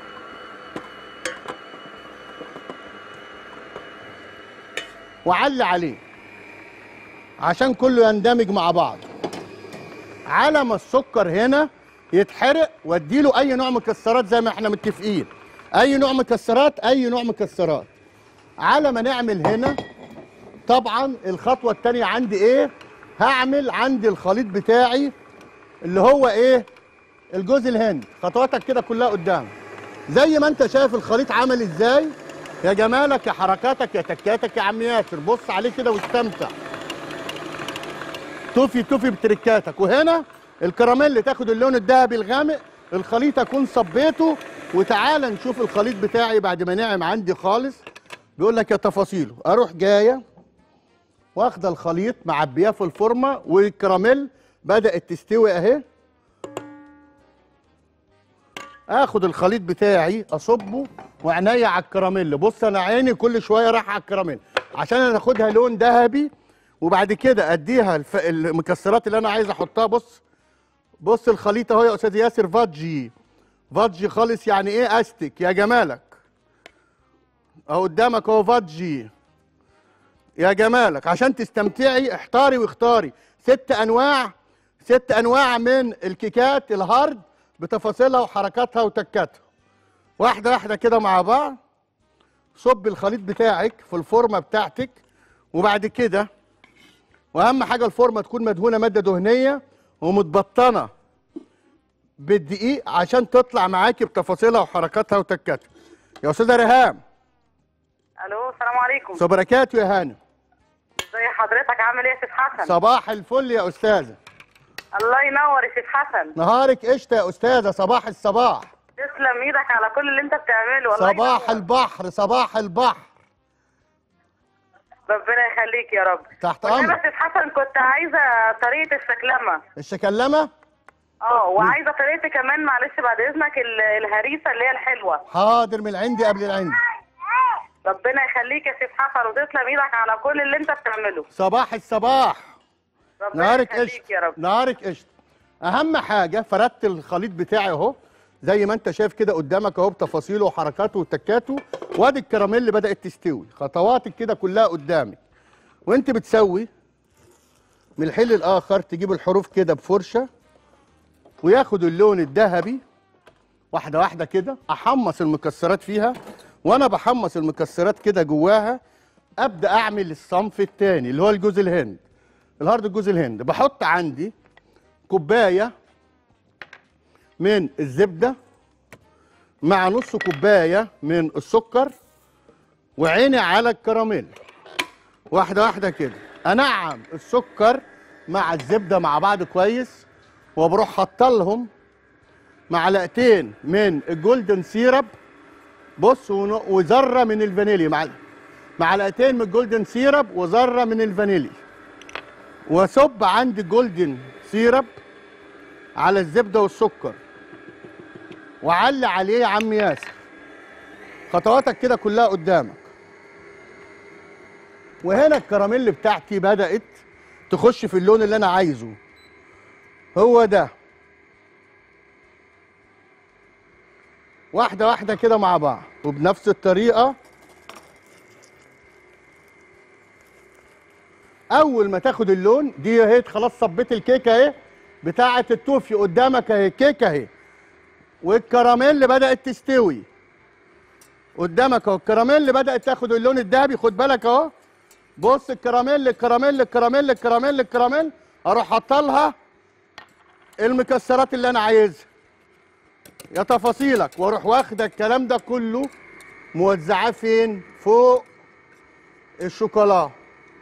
وعلي عليه عشان كله يندمج مع بعض على ما السكر هنا يتحرق واديله اي نوع مكسرات زي ما احنا متفقين اي نوع مكسرات اي نوع مكسرات على ما نعمل هنا طبعا الخطوه الثانيه عندي ايه هعمل عندي الخليط بتاعي اللي هو ايه الجوز الهند خطواتك كده كلها قدام زي ما انت شايف الخليط عمل ازاي يا جمالك يا حركاتك يا تكاتك يا عم ياسر بص عليه كده واستمتع توفي توفي بتركاتك وهنا الكراميل تاخد اللون الذهبي الغامق الخليط اكون صبيته وتعالى نشوف الخليط بتاعي بعد ما نعم عندي خالص بيقول لك يا تفاصيله اروح جايه واخده الخليط معبياه في الفورمه والكراميل بدات تستوي اهي اخد الخليط بتاعي اصبه وعينيا على الكراميل بص انا عيني كل شويه رايحه على الكراميل عشان انا اخدها لون ذهبي وبعد كده اديها الف... المكسرات اللي انا عايز احطها بص بص الخليط اهو يا استاذ ياسر فادجي فادجي خالص يعني ايه استك يا جمالك اهو قدامك اهو فادجي يا جمالك عشان تستمتعي احتاري واختاري ست انواع ست انواع من الكيكات الهارد بتفاصيلها وحركاتها وتكاتها واحده واحده كده مع بعض صب الخليط بتاعك في الفورمه بتاعتك وبعد كده واهم حاجه الفورمه تكون مدهونه ماده دهنيه ومتبطنه بالدقيق عشان تطلع معاكي بتفاصيلها وحركاتها وتكاتها يا استاذه ريهام الو السلام عليكم بركاته يا هانم ازي حضرتك عامل ايه يا شيخ حسن صباح الفل يا استاذه الله ينور يا شيخ حسن نهارك قشطه يا استاذه صباح الصباح تسلم ايدك على كل اللي انت بتعمله الله صباح ينور. البحر صباح البحر ربنا يخليك يا رب تحت والنبي امرك يا شيخ حسن كنت عايزه طريقه الشكلمه الشكلمه اه وعايزه طريقه كمان معلش بعد اذنك ال- الهريسه اللي هي الحلوه حاضر من عندي قبل العندي ربنا يخليك يا شيخ حسن وتسلم ايدك على كل اللي انت بتعمله صباح الصباح ربنا نهارك يخليك قشطه يا رب نهارك قشطه اهم حاجه فردت الخليط بتاعي اهو زي ما انت شايف كده قدامك اهو بتفاصيله وحركاته وتكاته وادي الكراميل بدات تستوي خطواتك كده كلها قدامك وانت بتسوي من الحل الاخر تجيب الحروف كده بفرشه وياخد اللون الذهبي واحده واحده كده احمص المكسرات فيها وانا بحمص المكسرات كده جواها ابدا اعمل الصنف الثاني اللي هو الجوز الهند الهارد جوز الهند بحط عندي كوبايه من الزبده مع نص كوبايه من السكر وعيني على الكراميل واحده واحده كده انعم السكر مع الزبده مع بعض كويس وبروح حاطلهم معلقتين من الجولدن سيرب بص ون- وذره من الفانيليا مع معلقتين من الجولدن سيرب وذره من الفانيليا واصب عندي جولدن سيرب على الزبده والسكر وعلي عليه يا عم ياسر خطواتك كده كلها قدامك وهنا الكراميل بتاعتي بدات تخش في اللون اللي انا عايزه هو ده واحده واحده كده مع بعض وبنفس الطريقه اول ما تاخد اللون دي اهي خلاص صبيت الكيكه اهي بتاعه التوفي قدامك اهي الكيكه اهي والكراميل بدات تستوي قدامك اهو الكراميل بدات تاخد اللون الذهبي خد بالك اهو بص الكراميل الكراميل الكراميل الكراميل الكراميل اروح حاطلها المكسرات اللي انا عايزها يا تفاصيلك واروح واخد الكلام ده كله موزعاه فين فوق الشوكولا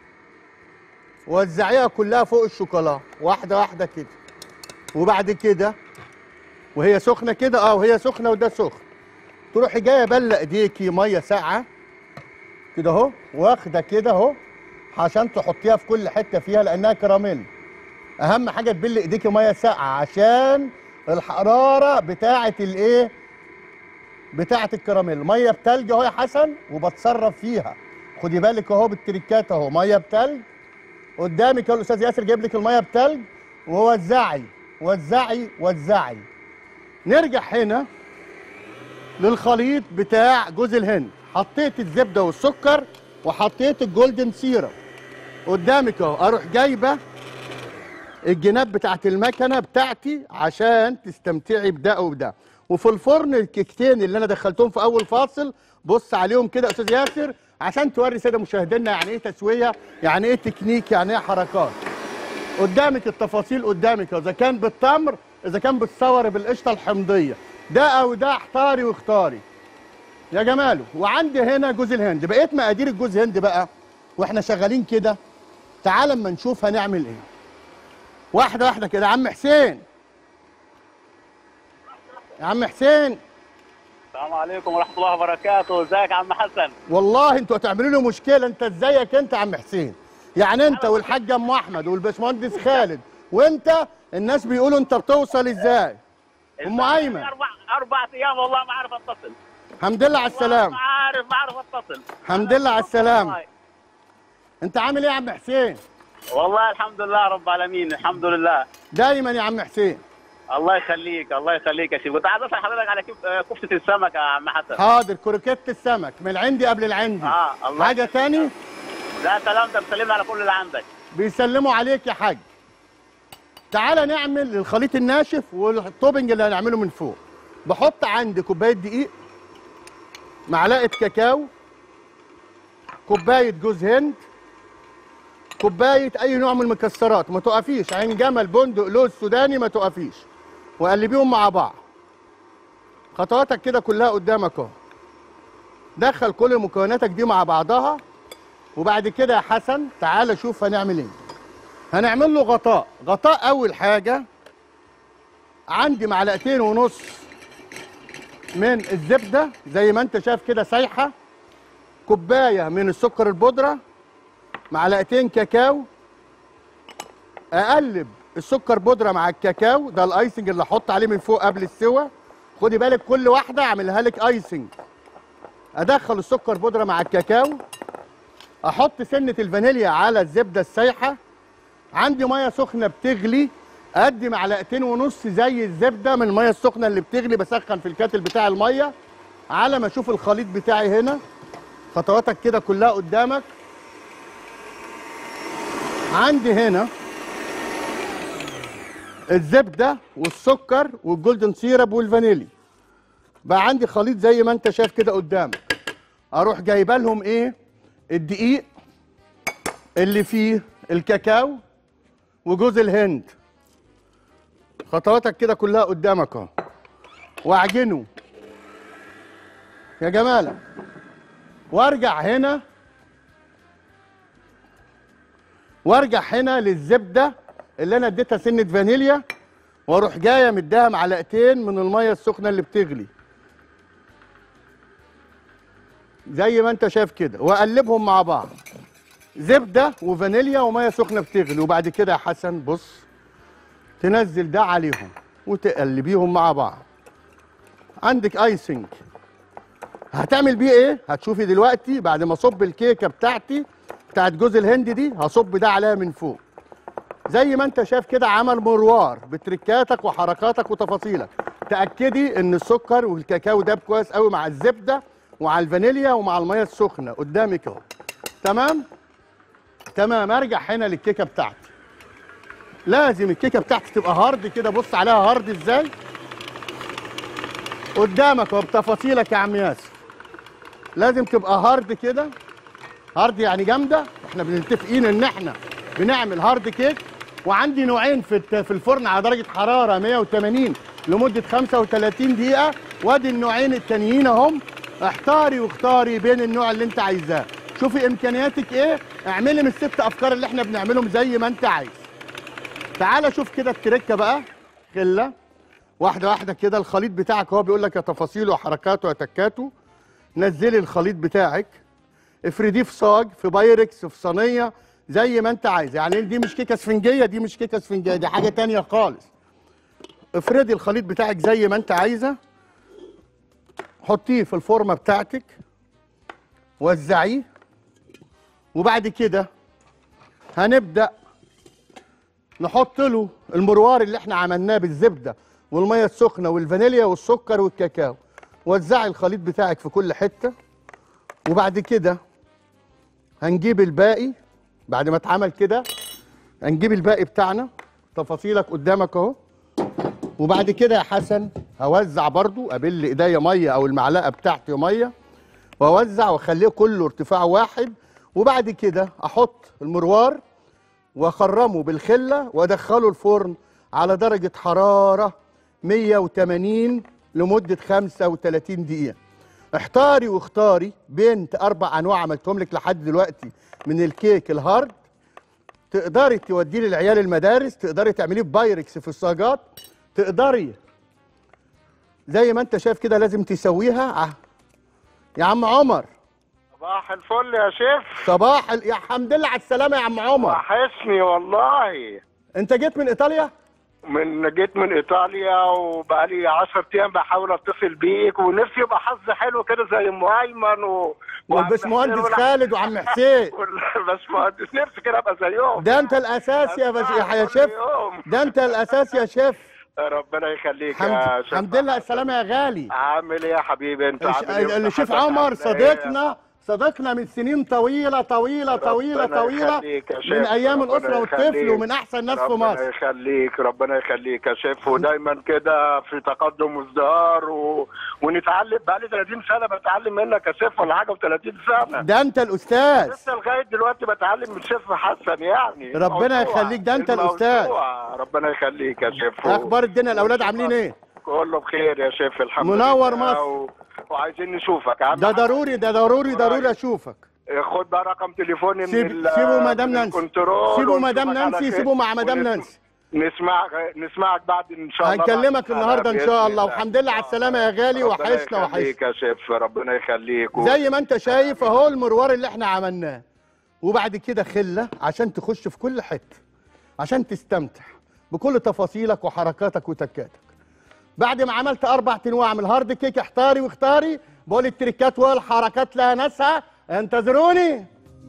وزعيها كلها فوق الشوكولا واحده واحده كده وبعد كده وهي سخنه كده اه وهي سخنه وده سخن تروحي جايه بله ايديكي ميه ساقعه كده اهو واخده كده اهو عشان تحطيها في كل حته فيها لانها كراميل اهم حاجه تبل ايديكي ميه ساقعه عشان الحراره بتاعه الايه بتاعه الكراميل ميه بتلج اهو يا حسن وبتصرف فيها خدي بالك اهو بالتريكات اهو ميه بتلج قدامك اهو الاستاذ ياسر جايب لك الميه بتلج ووزعي وزعي وزعي نرجع هنا للخليط بتاع جوز الهند حطيت الزبده والسكر وحطيت الجولدن سيرب قدامك اهو اروح جايبه الجناب بتاعت المكنه بتاعتي عشان تستمتعي بده وبده وفي الفرن الكيكتين اللي انا دخلتهم في اول فاصل بص عليهم كده يا استاذ ياسر عشان توري ساده مشاهدينا يعني ايه تسويه يعني ايه تكنيك يعني ايه حركات قدامك التفاصيل قدامك اذا كان بالتمر اذا كان بالثور بالقشطه الحمضيه ده او ده احتاري واختاري يا جماله وعندي هنا جوز الهند بقيت مقادير الجوز هند بقى واحنا شغالين كده تعال اما نشوف هنعمل ايه واحده واحده كده يا عم حسين يا عم حسين السلام عليكم ورحمة الله وبركاته، ازيك يا عم حسن؟ والله انتوا هتعملوا لي مشكله انت ازيك انت يا عم حسين يعني انت والحاج ام احمد والباشمهندس خالد وانت الناس بيقولوا انت بتوصل ازاي ام ايمن أربع أربع أيام والله ما عارف أتصل. الحمد لله على ما السلامه عارف ما عارف أتصل. الحمد لله على السلامه والله. انت عامل ايه يا عم حسين والله الحمد لله رب العالمين، الحمد لله. دايما يا عم حسين الله يخليك الله يخليك يا شيخ، كنت عايز أسأل حضرتك على كيف آه، كفتة السمك يا عم حسن. حاضر كروكيت السمك من العندي قبل العندي اه الله حاجه يخليك. تاني لا سلام ده بسلم على كل اللي عندك. بيسلموا عليك يا حاج تعالى نعمل الخليط الناشف والتوبنج اللي هنعمله من فوق بحط عندي كوبايه دقيق معلقه كاكاو كوبايه جوز هند كوبايه اي نوع من المكسرات ما تقفيش عين جمل بندق لوز سوداني ما تقفيش وقلبيهم مع بعض خطواتك كده كلها قدامك اهو دخل كل مكوناتك دي مع بعضها وبعد كده يا حسن تعالى شوف هنعمل ايه هنعمل له غطاء غطاء اول حاجه عندي معلقتين ونص من الزبده زي ما انت شايف كده سايحه كوبايه من السكر البودره معلقتين كاكاو اقلب السكر بودره مع الكاكاو ده الايسنج اللي احط عليه من فوق قبل السوى خدي بالك كل واحده اعملها لك ايسنج ادخل السكر بودره مع الكاكاو احط سنه الفانيليا على الزبده السايحه عندي ميه سخنه بتغلي ادي معلقتين ونص زي الزبده من الميه السخنه اللي بتغلي بسخن في الكاتل بتاع الميه على ما اشوف الخليط بتاعي هنا خطواتك كده كلها قدامك عندي هنا الزبده والسكر والجولدن سيرب والفانيلي بقى عندي خليط زي ما انت شايف كده قدامك اروح جايبه لهم ايه الدقيق اللي فيه الكاكاو وجوز الهند خطواتك كده كلها قدامك اهو واعجنه يا جماله وارجع هنا وارجع هنا للزبده اللي انا اديتها سنه فانيليا واروح جايه مديها معلقتين من الميه السخنه اللي بتغلي زي ما انت شايف كده واقلبهم مع بعض زبده وفانيليا وميه سخنه بتغلي وبعد كده يا حسن بص تنزل ده عليهم وتقلبيهم مع بعض عندك ايسنج هتعمل بيه ايه هتشوفي دلوقتي بعد ما اصب الكيكه بتاعتي بتاعت جوز الهند دي هصب ده عليها من فوق زي ما انت شايف كده عمل مروار بتركاتك وحركاتك وتفاصيلك تاكدي ان السكر والكاكاو داب كويس قوي مع الزبده ومع الفانيليا ومع الميه السخنه قدامك اهو تمام تمام ارجع هنا للكيكه بتاعتي لازم الكيكه بتاعتي تبقى هارد كده بص عليها هارد ازاي قدامك اهو بتفاصيلك يا عم ياسر لازم تبقى هارد كده هارد يعني جامده احنا بنتفقين ان احنا بنعمل هارد كيك وعندي نوعين في الت- في الفرن على درجه حراره 180 لمده 35 دقيقه وادي النوعين التانيين اهم احتاري واختاري بين النوع اللي انت عايزاه شوفي امكانياتك ايه اعملي من الست افكار اللي احنا بنعملهم زي ما انت عايز تعالى شوف كده التركه بقى خله واحده واحده كده الخليط بتاعك هو بيقول لك يا تفاصيله وحركاته وتكاته نزلي الخليط بتاعك افرديه في صاج في بايركس في صينيه زي ما انت عايز يعني دي مش كيكه اسفنجيه دي مش كيكه اسفنجيه دي حاجه تانية خالص افردي الخليط بتاعك زي ما انت عايزه حطيه في الفورمه بتاعتك وزعيه وبعد كده هنبدا نحط له المروار اللي احنا عملناه بالزبده والميه السخنه والفانيليا والسكر والكاكاو وزعي الخليط بتاعك في كل حته وبعد كده هنجيب الباقي بعد ما اتعمل كده هنجيب الباقي بتاعنا تفاصيلك قدامك اهو وبعد كده يا حسن هوزع برضو ابل ايديا ميه او المعلقه بتاعتي ميه واوزع واخليه كله ارتفاع واحد وبعد كده احط المروار واخرمه بالخله وادخله الفرن على درجه حراره 180 لمده 35 دقيقه احتاري واختاري بين اربع انواع عملتهم لك لحد دلوقتي من الكيك الهارد تقدري توديه للعيال المدارس تقدري تعمليه بايركس في الصاجات تقدري زي ما انت شايف كده لازم تسويها ع- يا عم عمر صباح الفل يا شيف صباح ال... يا حمد لله على السلامه يا عم عمر وحشني والله انت جيت من ايطاليا من جيت من ايطاليا وبقالي 10 ايام بحاول اتصل بيك ونفسي يبقى حظ حلو كده زي ام ايمن و وعم والباشمهندس حسين خالد وعم حسين والباشمهندس نفسي كده ابقى زيهم ده انت الاساس يا باش... يا كل شيف يوم. ده انت الاساس يا شيف ربنا يخليك يا حمد شيف الحمد لله على السلامه يا غالي عامل ايه يا حبيبي انت الش- عامل ايه الشيف وصحتك عمر عاملة صديقنا صديقنا من سنين طويله طويله طويله ربنا طويله يخليك يا من شيف، ايام ربنا الاسره والطفل يخليك. ومن احسن ناس في ربنا مصر يخليك ربنا يخليك يا شيف ودايما كده في تقدم وازدهار و... ونتعلم بقالي 30 سنه بتعلم منك يا شيف ولا حاجه و30 سنه ده انت الاستاذ لسه لغايه دلوقتي بتعلم من شيف حسن يعني ربنا الموضوع- يخليك، ده أنت الموضوع. الأستاذ. ربنا يخليك يا شيف اخبار الدنيا الاولاد عاملين ايه كله بخير يا شيف الحمد منور لله مصر. و... وعايزين نشوفك أهم ده حاجة ضروري ده ضروري ضروري قريب. اشوفك خد بقى رقم تليفوني من سيب ال- سيبوا مدام من نانسي الكنترول سيبوا مدام ونشوفك على نانسي خير. سيبوا مع مدام ونس- نانسي نسمعك نسمعك بعد ان شاء الله هنكلمك بعد النهارده ان بإذن شاء الله والحمد لله على السلامه يا غالي ربنا وحشنا وحشنا يخليك يا شيف ربنا يخليك و- زي ما انت شايف اهو المروار اللي احنا عملناه وبعد كده خله عشان تخش في كل حته عشان تستمتع بكل تفاصيلك وحركاتك وتكاتك بعد ما عملت اربع انواع من الهارد كيك احتاري واختاري بقول التريكات والحركات لها ناسها انتظروني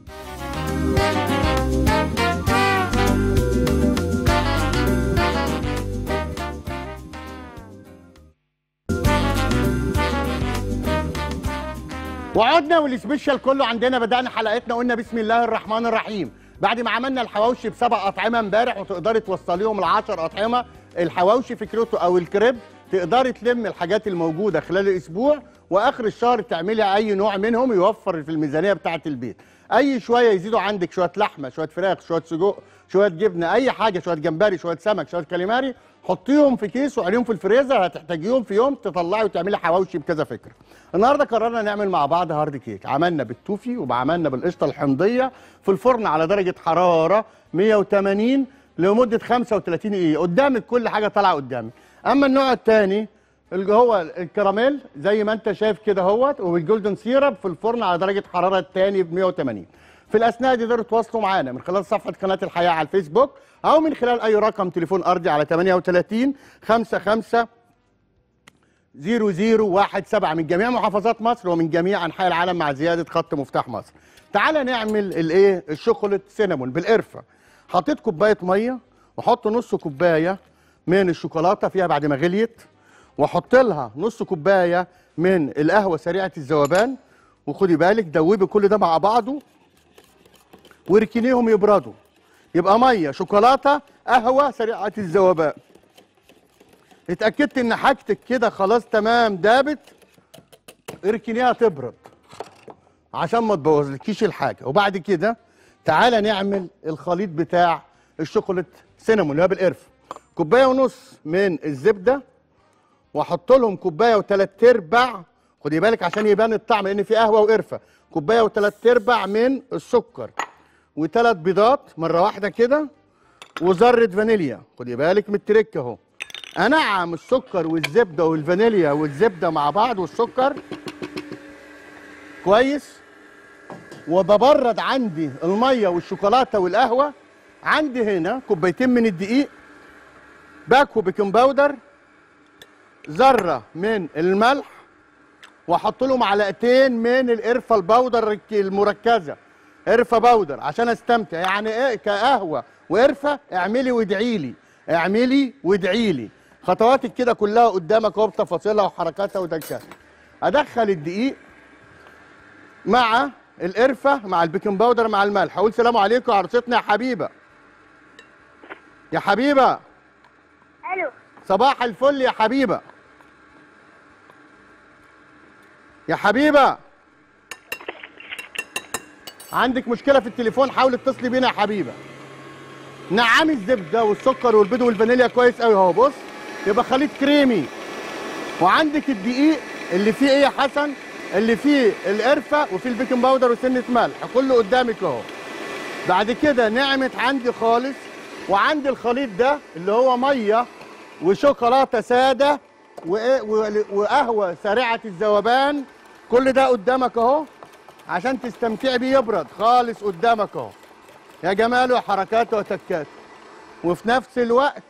وعدنا والسبيشال كله عندنا بدأنا حلقتنا قلنا بسم الله الرحمن الرحيم بعد ما عملنا الحواوشي بسبع أطعمة امبارح وتقدري توصليهم العشر أطعمة الحواوشي فكرته أو الكريب تقدري تلم الحاجات الموجودة خلال الأسبوع وآخر الشهر تعملي أي نوع منهم يوفر في الميزانية بتاعة البيت أي شوية يزيدوا عندك شوية لحمة شوية فراخ شوية سجق شوية جبنة أي حاجة شوية جمبري شوية سمك شوية كاليماري حطيهم في كيس وعليهم في الفريزر هتحتاجيهم في يوم تطلعي وتعملي حواوشي بكذا فكره. النهارده قررنا نعمل مع بعض هارد كيك، عملنا بالتوفي وعملنا بالقشطه الحمضيه في الفرن على درجه حراره 180 لمده 35 دقيقه، قدامك كل حاجه طالعه قدامك. اما النوع الثاني اللي هو الكراميل زي ما انت شايف كده اهوت والجولدن سيرب في الفرن على درجه حراره الثاني ب 180. في الاثناء دي تقدروا تواصلوا معانا من خلال صفحه قناه الحياه على الفيسبوك او من خلال اي رقم تليفون ارضي على 38 55 0017 من جميع محافظات مصر ومن جميع انحاء العالم مع زياده خط مفتاح مصر. تعالى نعمل الايه الشوكولاته سينامون بالقرفه. حطيت كوبايه ميه وحط نص كوبايه من الشوكولاته فيها بعد ما غليت واحط لها نص كوبايه من القهوه سريعه الذوبان وخدي بالك دوبي كل ده مع بعضه واركنيهم يبردوا يبقى ميه شوكولاته قهوه سريعه الذوبان اتاكدت ان حاجتك كده خلاص تمام دابت اركنيها تبرد عشان ما تبوظلكيش الحاجه وبعد كده تعالى نعمل الخليط بتاع الشوكولاته سينامون اللي هو بالقرفه كوبايه ونص من الزبده واحط لهم كوبايه وثلاث ارباع خدي بالك عشان يبان الطعم لان في قهوه وقرفه كوبايه وثلاث ارباع من السكر وثلاث بيضات مره واحده كده وذره فانيليا خدي بالك من التريك اهو انعم السكر والزبده والفانيليا والزبده مع بعض والسكر كويس وببرد عندي الميه والشوكولاته والقهوه عندي هنا كوبايتين من الدقيق باكو بيكنج باودر ذره من الملح واحط له معلقتين من القرفه البودر الك- المركزه قرفه بودر عشان استمتع يعني ايه كقهوه وقرفه اعملي وادعي لي اعملي وادعي لي خطواتك كده كلها قدامك اهو بتفاصيلها وحركاتها وتكاتها ادخل الدقيق مع القرفه مع البيكنج باودر مع الملح اقول سلام عليكم عروستنا يا حبيبه يا حبيبه الو صباح الفل يا حبيبه يا حبيبه عندك مشكله في التليفون حاول اتصلي بينا يا حبيبه نعمي الزبده والسكر والبيض والفانيليا كويس قوي اهو بص يبقى خليط كريمي وعندك الدقيق اللي فيه ايه يا حسن اللي فيه القرفه وفيه البيكنج باودر وسنه ملح كله قدامك اهو بعد كده نعمت عندي خالص وعندي الخليط ده اللي هو ميه وشوكولاته ساده وإيه- و- وقهوه سريعه الذوبان كل ده قدامك اهو عشان تستمتعي بيه يبرد خالص قدامك اهو يا جماله وحركاته وتكاته وفي نفس الوقت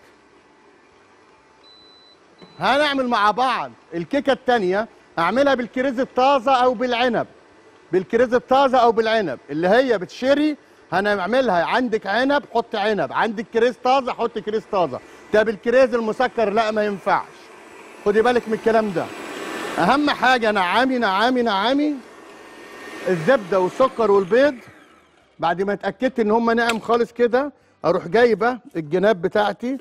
هنعمل مع بعض الكيكه التانيه اعملها بالكريز الطازه او بالعنب بالكريز الطازه او بالعنب اللي هي بتشري هنعملها عندك عنب حط عنب عندك كريز طازه حط كريز طازه طب الكريز المسكر لا ما ينفعش خدي بالك من الكلام ده اهم حاجه نعامي نعامي نعامي الزبده والسكر والبيض بعد ما اتاكدت ان هم ناعم خالص كده اروح جايبه الجناب بتاعتي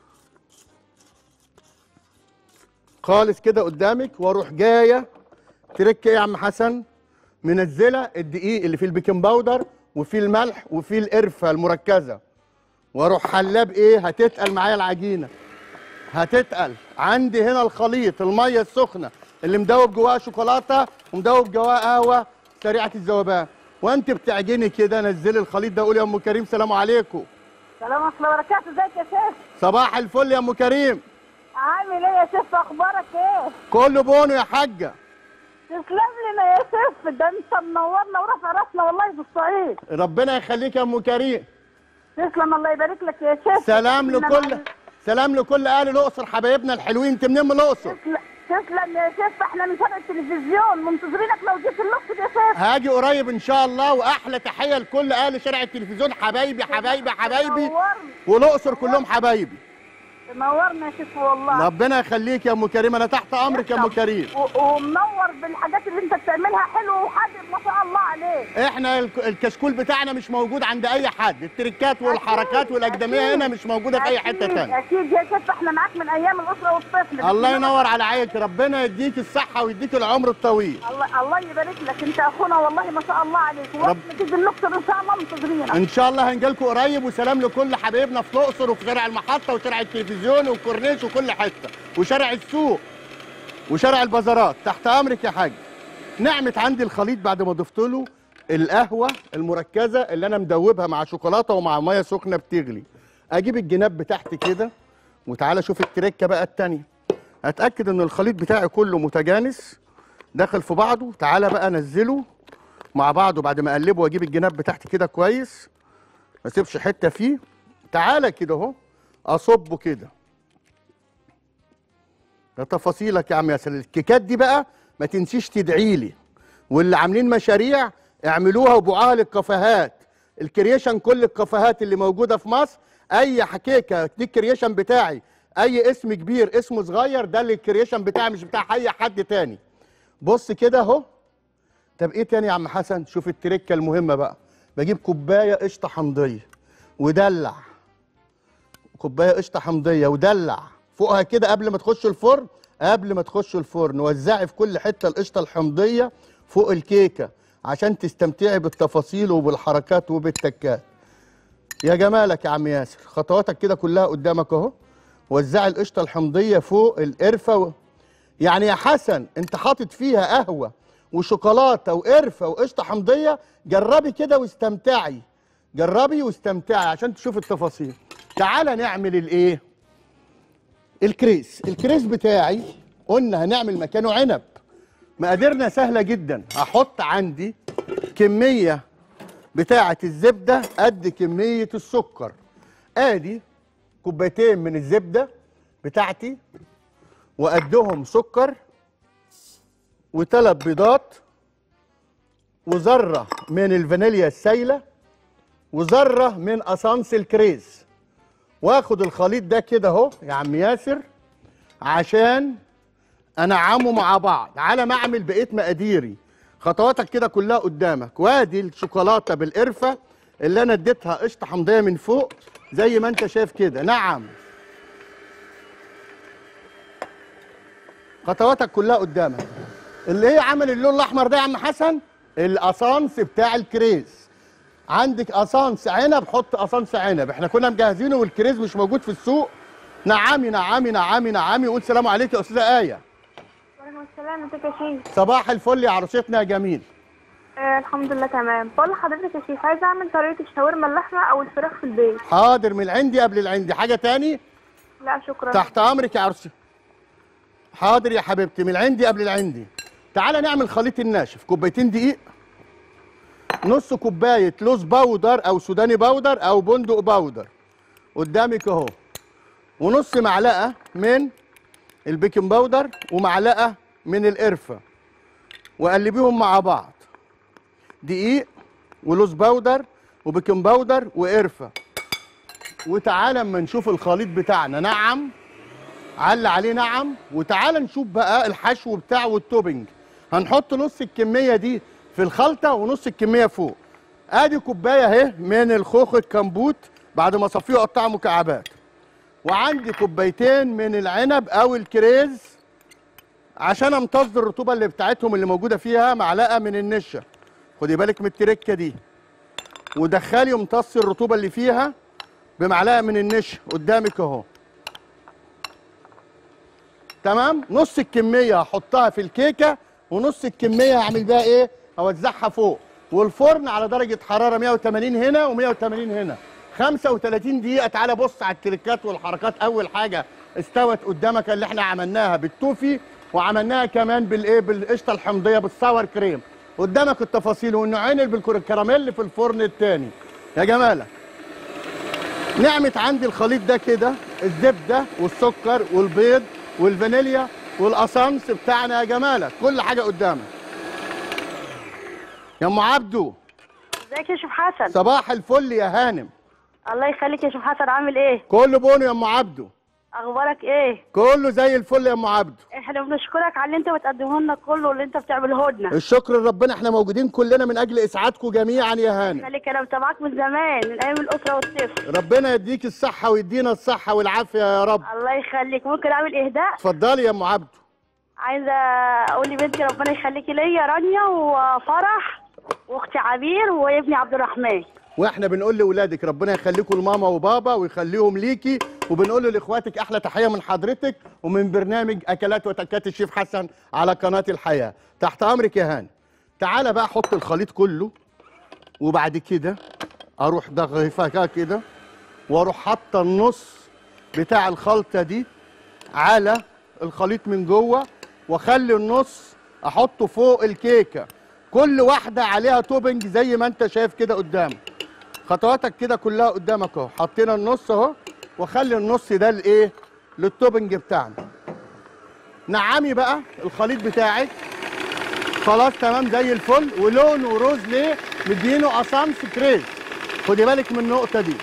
خالص كده قدامك واروح جايه ترك ايه يا عم حسن منزله الدقيق اللي فيه البيكنج باودر وفيه الملح وفيه القرفه المركزه واروح حلاه بايه هتتقل معايا العجينه هتتقل عندي هنا الخليط الميه السخنه اللي مدوب جواها شوكولاته ومدوب جواها قهوه سريعه الذوبان وانت بتعجني كده نزلي الخليط ده قولي يا ام كريم سلام عليكم سلام ورحمه الله وبركاته ازيك يا شيخ صباح الفل يا ام كريم عامل ايه يا شيخ اخبارك ايه كله بونو يا حاجه تسلم لنا يا شيخ ده انت منورنا ورفع راسنا والله في الصعيد ربنا يخليك يا ام كريم تسلم الله يبارك لك يا شيخ سلام إحنا لكل مع- سلام لكل اهل الاقصر حبايبنا الحلوين انت منين من الاقصر تسلم تسلم يا شيخ احنا من شارع التلفزيون منتظرينك لو جيت النص يا شيخ هاجي قريب ان شاء الله واحلى تحيه لكل اهل شارع التلفزيون حبايبي حبايبي حبايبي نورنا والاقصر كلهم حبايبي نورنا يا شيخ والله ربنا يخليك يا ام كريم انا تحت امرك يا ام كريم و- ومنور بالحاجات اللي انت بتعملها حلو وحادق ما شاء الله عليك احنا الك- الكشكول بتاعنا مش موجود عند اي حد التريكات والحركات أكيد، والاكاديميه أكيد. هنا مش موجوده في اي حته أكيد، تانية اكيد يا شيخ احنا معاك من ايام الاسره والطفل الله بس ينور على عينك ربنا يديك الصحه ويديك العمر الطويل الله الله يبارك لك انت اخونا والله ما شاء الله عليك وقت ما تيجي الاقصر ان شاء الله منتظرينك ان شاء الله هنجيلكم قريب وسلام لكل حبايبنا في الاقصر وفي شارع المحطه وشارع التلفزيون والكورنيش وكل حته وشارع السوق وشارع البازارات تحت امرك يا حاج نعمت عندي الخليط بعد ما ضفت له القهوه المركزه اللي انا مدوبها مع شوكولاته ومع ميه سخنه بتغلي اجيب الجناب بتاعتي كده وتعالى شوف التركه بقى التانيه اتاكد ان الخليط بتاعي كله متجانس داخل في بعضه تعالى بقى انزله مع بعضه بعد ما اقلبه واجيب الجناب بتاعتي كده كويس ما اسيبش حته فيه تعالى كده اهو اصبه كده ده تفاصيلك يا عم ياسر الكيكات دي بقى ما تنسيش تدعي لي واللي عاملين مشاريع اعملوها وبيعوها للكافيهات الكرييشن كل الكافيهات اللي موجوده في مصر اي حكيكه دي الكرييشن بتاعي اي اسم كبير اسمه صغير ده اللي الكرييشن بتاعي مش بتاع اي حد تاني بص كده اهو طب ايه تاني يا عم حسن شوف التركه المهمه بقى بجيب كوبايه قشطه حمضيه ودلع كوبايه قشطه حمضيه ودلع فوقها كده قبل ما تخش الفرن قبل ما تخش الفرن وزعي في كل حته القشطه الحمضيه فوق الكيكه عشان تستمتعي بالتفاصيل وبالحركات وبالتكات يا جمالك يا عم ياسر خطواتك كده كلها قدامك اهو وزعي القشطه الحمضيه فوق القرفه و... يعني يا حسن انت حاطط فيها قهوه وشوكولاته وقرفه وقشطه حمضيه جربي كده واستمتعي جربي واستمتعي عشان تشوف التفاصيل تعالى نعمل الايه الكريس الكريس بتاعي قلنا هنعمل مكانه عنب مقاديرنا سهله جدا هحط عندي كميه بتاعه الزبده قد كميه السكر ادي كوبايتين من الزبده بتاعتي وقدهم سكر وثلاث بيضات وذره من الفانيليا السايله وذره من اسانس الكريز واخد الخليط ده كده اهو يا عم ياسر عشان انعمه مع بعض على ما اعمل بقيه مقاديري خطواتك كده كلها قدامك وادي الشوكولاته بالقرفه اللي انا اديتها قشطه حمضيه من فوق زي ما انت شايف كده نعم خطواتك كلها قدامك اللي هي عمل اللون الاحمر ده يا عم حسن الاسانس بتاع الكريز عندك اسانس عنب حط اسانس عنب احنا كنا مجهزينه والكريز مش موجود في السوق نعامي نعامي نعامي نعامي قول سلام عليك يا استاذه ايه وعليكم السلام ازيك يا شيخ صباح الفل يا عروستنا يا جميل آه الحمد لله تمام بقول لحضرتك يا شيخ عايزه اعمل طريقه الشاورما اللحمه او الفراخ في البيت حاضر من عندي قبل العندي حاجه تاني لا شكرا تحت امرك يا عروستي حاضر يا حبيبتي من عندي قبل العندي تعالى نعمل خليط الناشف كوبايتين دقيق نص كوبايه لوز باودر او سوداني باودر او بندق باودر قدامك اهو ونص معلقه من البيكنج باودر ومعلقه من القرفه وقلبيهم مع بعض دقيق ولوز باودر وبيكنج باودر وقرفه وتعالى اما نشوف الخليط بتاعنا نعم علق عليه نعم وتعالى نشوف بقى الحشو بتاعه والتوبنج هنحط نص الكميه دي في الخلطه ونص الكميه فوق ادي كوبايه اهي من الخوخ الكمبوت بعد ما اصفيه واقطعه مكعبات وعندي كوبايتين من العنب او الكريز عشان امتص الرطوبه اللي بتاعتهم اللي موجوده فيها معلقه من النشا خدي بالك من التركه دي ودخلي امتص الرطوبه اللي فيها بمعلقه من النشا قدامك اهو تمام نص الكميه هحطها في الكيكه ونص الكميه هعمل بيها ايه اوزعها فوق والفرن على درجه حراره 180 هنا و180 هنا 35 دقيقه تعالى بص على التريكات والحركات اول حاجه استوت قدامك اللي احنا عملناها بالتوفي وعملناها كمان بالايه بالقشطه الحمضيه بالساور كريم قدامك التفاصيل والنوعين اللي بالكراميل في الفرن الثاني يا جماله نعمت عندي الخليط ده كده الزبده والسكر والبيض والفانيليا والقصنص بتاعنا يا جماله كل حاجه قدامك يا ام عبدو ازيك يا شيخ حسن صباح الفل يا هانم الله يخليك يا شيخ حسن عامل ايه كله بونو يا ام عبدو اخبارك ايه كله زي الفل يا ام عبدو احنا بنشكرك على اللي انت بتقدمه لنا كله واللي انت بتعمله لنا الشكر لربنا احنا موجودين كلنا من اجل اسعادكم جميعا يا هانم خليك انا متابعاك من زمان من ايام الاسره والطفل ربنا يديك الصحه ويدينا الصحه والعافيه يا رب الله يخليك ممكن اعمل اهداء اتفضلي يا ام عبدو عايزه اقول لبنتي ربنا يخليكي ليا رانيا وفرح واختي عبير وابني عبد الرحمن واحنا بنقول لاولادك ربنا يخليكم لماما وبابا ويخليهم ليكي وبنقول لاخواتك احلى تحيه من حضرتك ومن برنامج اكلات وتكات الشيف حسن على قناه الحياه تحت امرك يا هاني تعالى بقى حط الخليط كله وبعد كده اروح ضغفها كده واروح حاطه النص بتاع الخلطه دي على الخليط من جوه واخلي النص احطه فوق الكيكه كل واحده عليها توبنج زي ما انت شايف كده قدامك خطواتك كده كلها قدامك اهو حطينا النص اهو واخلي النص ده لايه للتوبنج بتاعنا نعمي بقى الخليط بتاعك خلاص تمام زي الفل ولونه روز ليه مدينه قصامس كريز خدي بالك من النقطه دي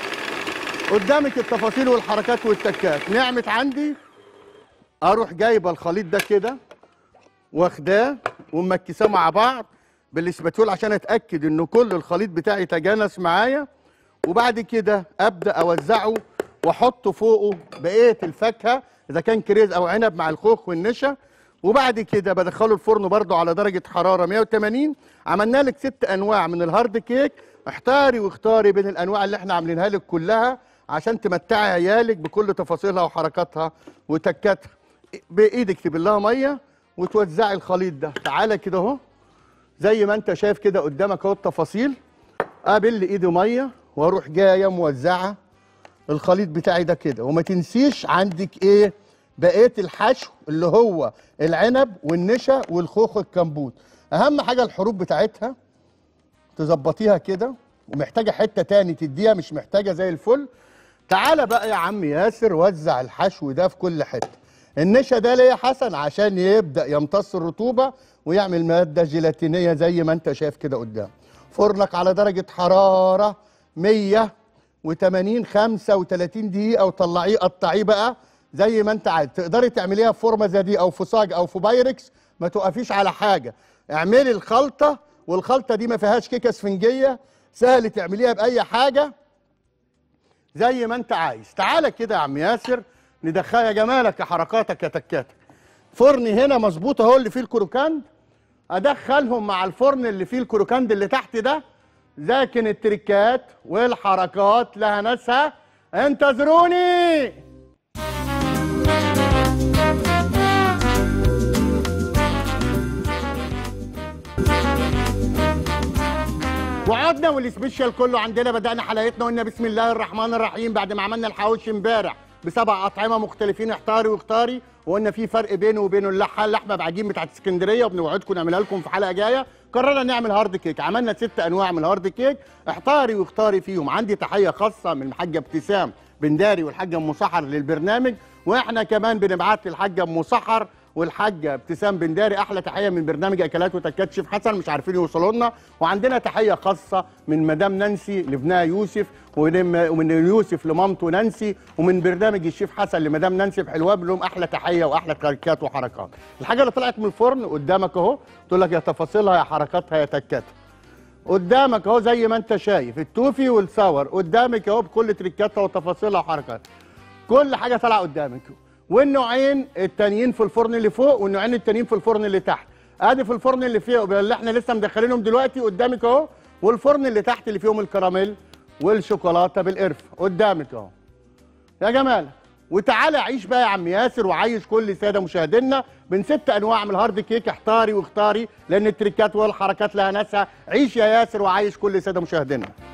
قدامك التفاصيل والحركات والتكات نعمت عندي اروح جايبه الخليط ده كده واخداه ومكساه مع بعض بالاسباتول عشان اتاكد ان كل الخليط بتاعي يتجانس معايا وبعد كده ابدا اوزعه واحط فوقه بقيه الفاكهه اذا كان كريز او عنب مع الخوخ والنشا وبعد كده بدخله الفرن برضو على درجه حراره 180 عملنا لك ست انواع من الهارد كيك احتاري واختاري بين الانواع اللي احنا عاملينها لك كلها عشان تمتعي عيالك بكل تفاصيلها وحركاتها وتكاتها بايدك تبل لها ميه وتوزعي الخليط ده تعالى كده اهو زي ما انت شايف كده قدامك اهو التفاصيل ابل ايدي ميه واروح جايه موزعه الخليط بتاعي ده كده وما تنسيش عندك ايه بقيه الحشو اللي هو العنب والنشا والخوخ الكمبوت اهم حاجه الحروف بتاعتها تظبطيها كده ومحتاجه حته تاني تديها مش محتاجه زي الفل تعالى بقى يا عم ياسر وزع الحشو ده في كل حته النشا ده ليه يا حسن عشان يبدا يمتص الرطوبه ويعمل ماده جيلاتينيه زي ما انت شايف كده قدام فرنك على درجه حراره 180 35 دقيقه وطلعيه قطعيه بقى زي ما انت عايز تقدري تعمليها في فورمه زي دي او في صاج او في بايركس ما توقفيش على حاجه اعملي الخلطه والخلطه دي ما فيهاش كيكه اسفنجيه سهل تعمليها باي حاجه زي ما انت عايز تعالى كده يا عم ياسر ندخلها يا جمالك يا حركاتك يا تكاتك فرني هنا مظبوط اهو اللي فيه الكروكاند ادخلهم مع الفرن اللي فيه الكروكاند اللي تحت ده لكن التريكات والحركات لها ناسها انتظروني وعدنا والسبيشال كله عندنا بدأنا حلقتنا قلنا بسم الله الرحمن الرحيم بعد ما عملنا الحواوشي امبارح بسبع أطعمة مختلفين احتاري واختاري وقلنا في فرق بينه وبين اللحة اللحمة بعجين بتاعت اسكندرية وبنوعدكم نعملها لكم في حلقة جاية قررنا نعمل هارد كيك عملنا ست أنواع من الهارد كيك احتاري واختاري فيهم عندي تحية خاصة من الحاجة ابتسام بنداري والحاجة أم سحر للبرنامج واحنا كمان بنبعت للحاجة أم سحر والحاجه ابتسام بنداري احلى تحيه من برنامج اكلات وتكات شيف حسن مش عارفين يوصلوا لنا وعندنا تحيه خاصه من مدام نانسي لابنها يوسف ومن ومن يوسف لمامته نانسي ومن برنامج الشيف حسن لمدام نانسي بحلواب لهم احلى تحيه واحلى تركات وحركات الحاجه اللي طلعت من الفرن قدامك اهو تقول لك يا تفاصيلها يا حركاتها يا تكاتها قدامك اهو زي ما انت شايف التوفي والصور قدامك اهو بكل تركاتها وتفاصيلها وحركاتها كل حاجه طالعه قدامك والنوعين التانيين في الفرن اللي فوق والنوعين التانيين في الفرن اللي تحت ادي في الفرن اللي فوق اللي احنا لسه مدخلينهم دلوقتي قدامك اهو والفرن اللي تحت اللي فيهم الكراميل والشوكولاته بالقرفه قدامك اهو يا جمال وتعالى عيش بقى يا عم ياسر وعيش كل ساده مشاهدينا من ست انواع من الهارد كيك احتاري واختاري لان التريكات والحركات لها ناسها عيش يا ياسر وعيش كل ساده مشاهدينا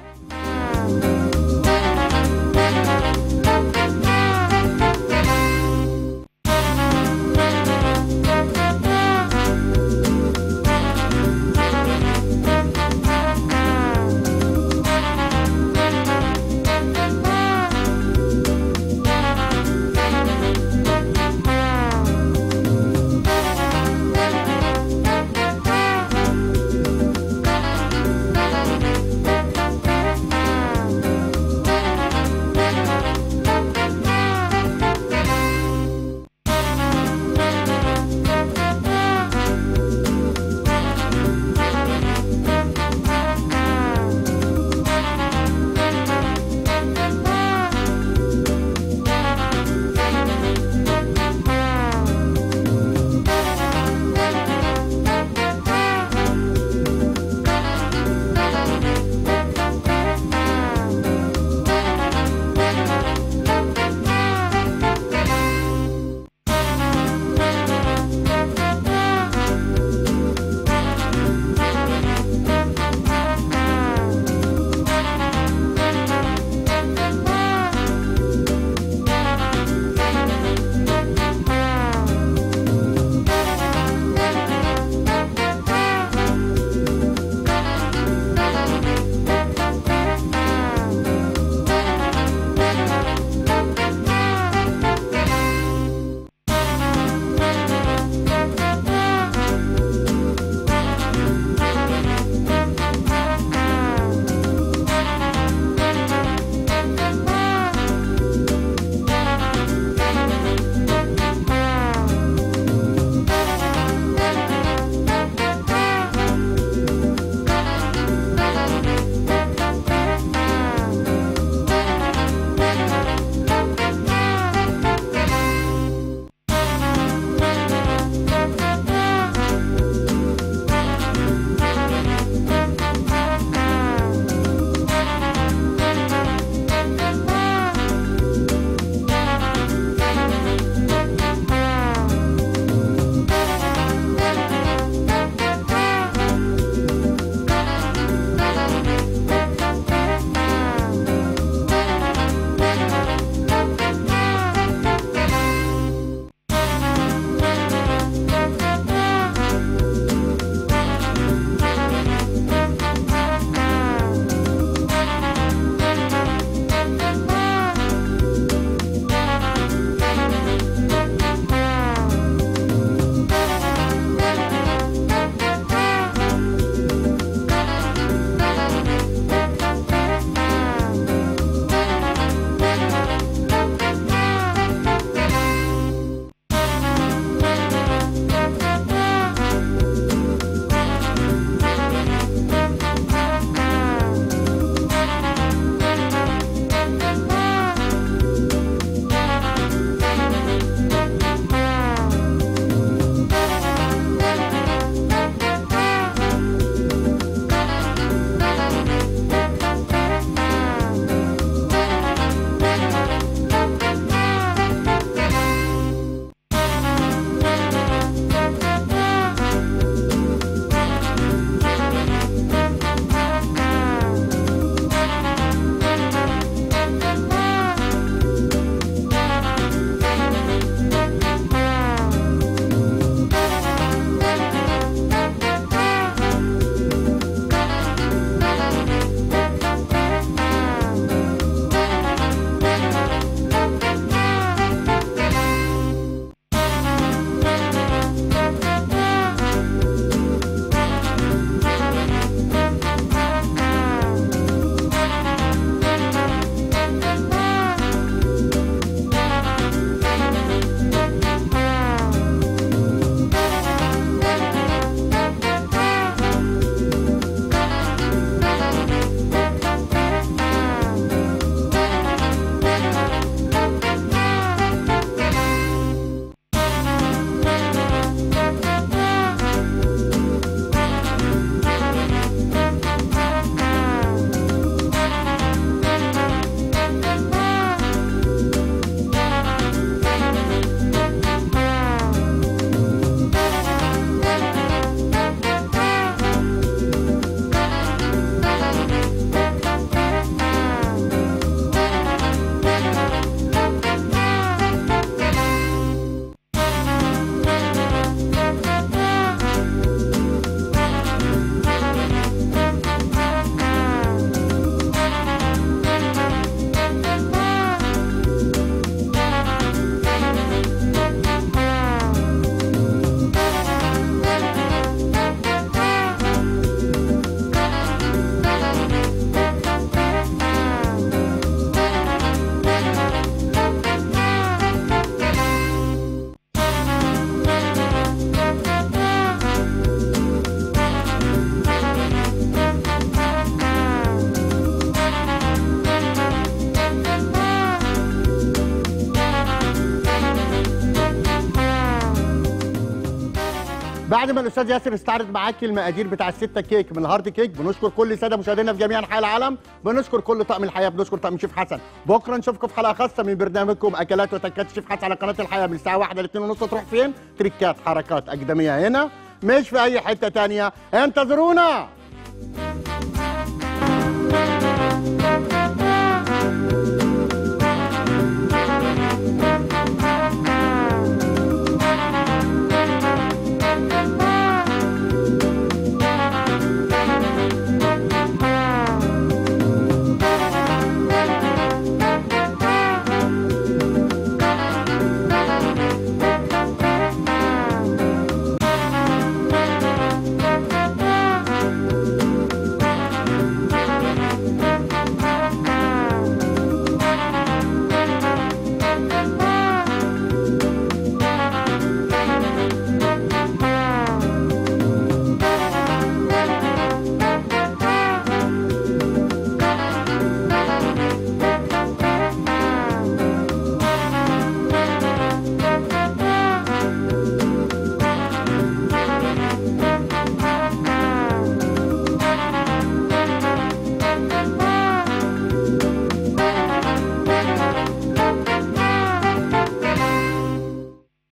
وبعد ما الاستاذ ياسر استعرض معاكي المقادير بتاع الستة كيك من الهارد كيك بنشكر كل ساده مشاهدينا في جميع انحاء العالم بنشكر كل طاقم الحياه بنشكر طاقم شيف حسن بكره نشوفكم في حلقه خاصه من برنامجكم اكلات وتكات شيف حسن على قناه الحياه من الساعه 1 ل 2 ونص تروح فين تريكات حركات اقدميه هنا مش في اي حته تانية انتظرونا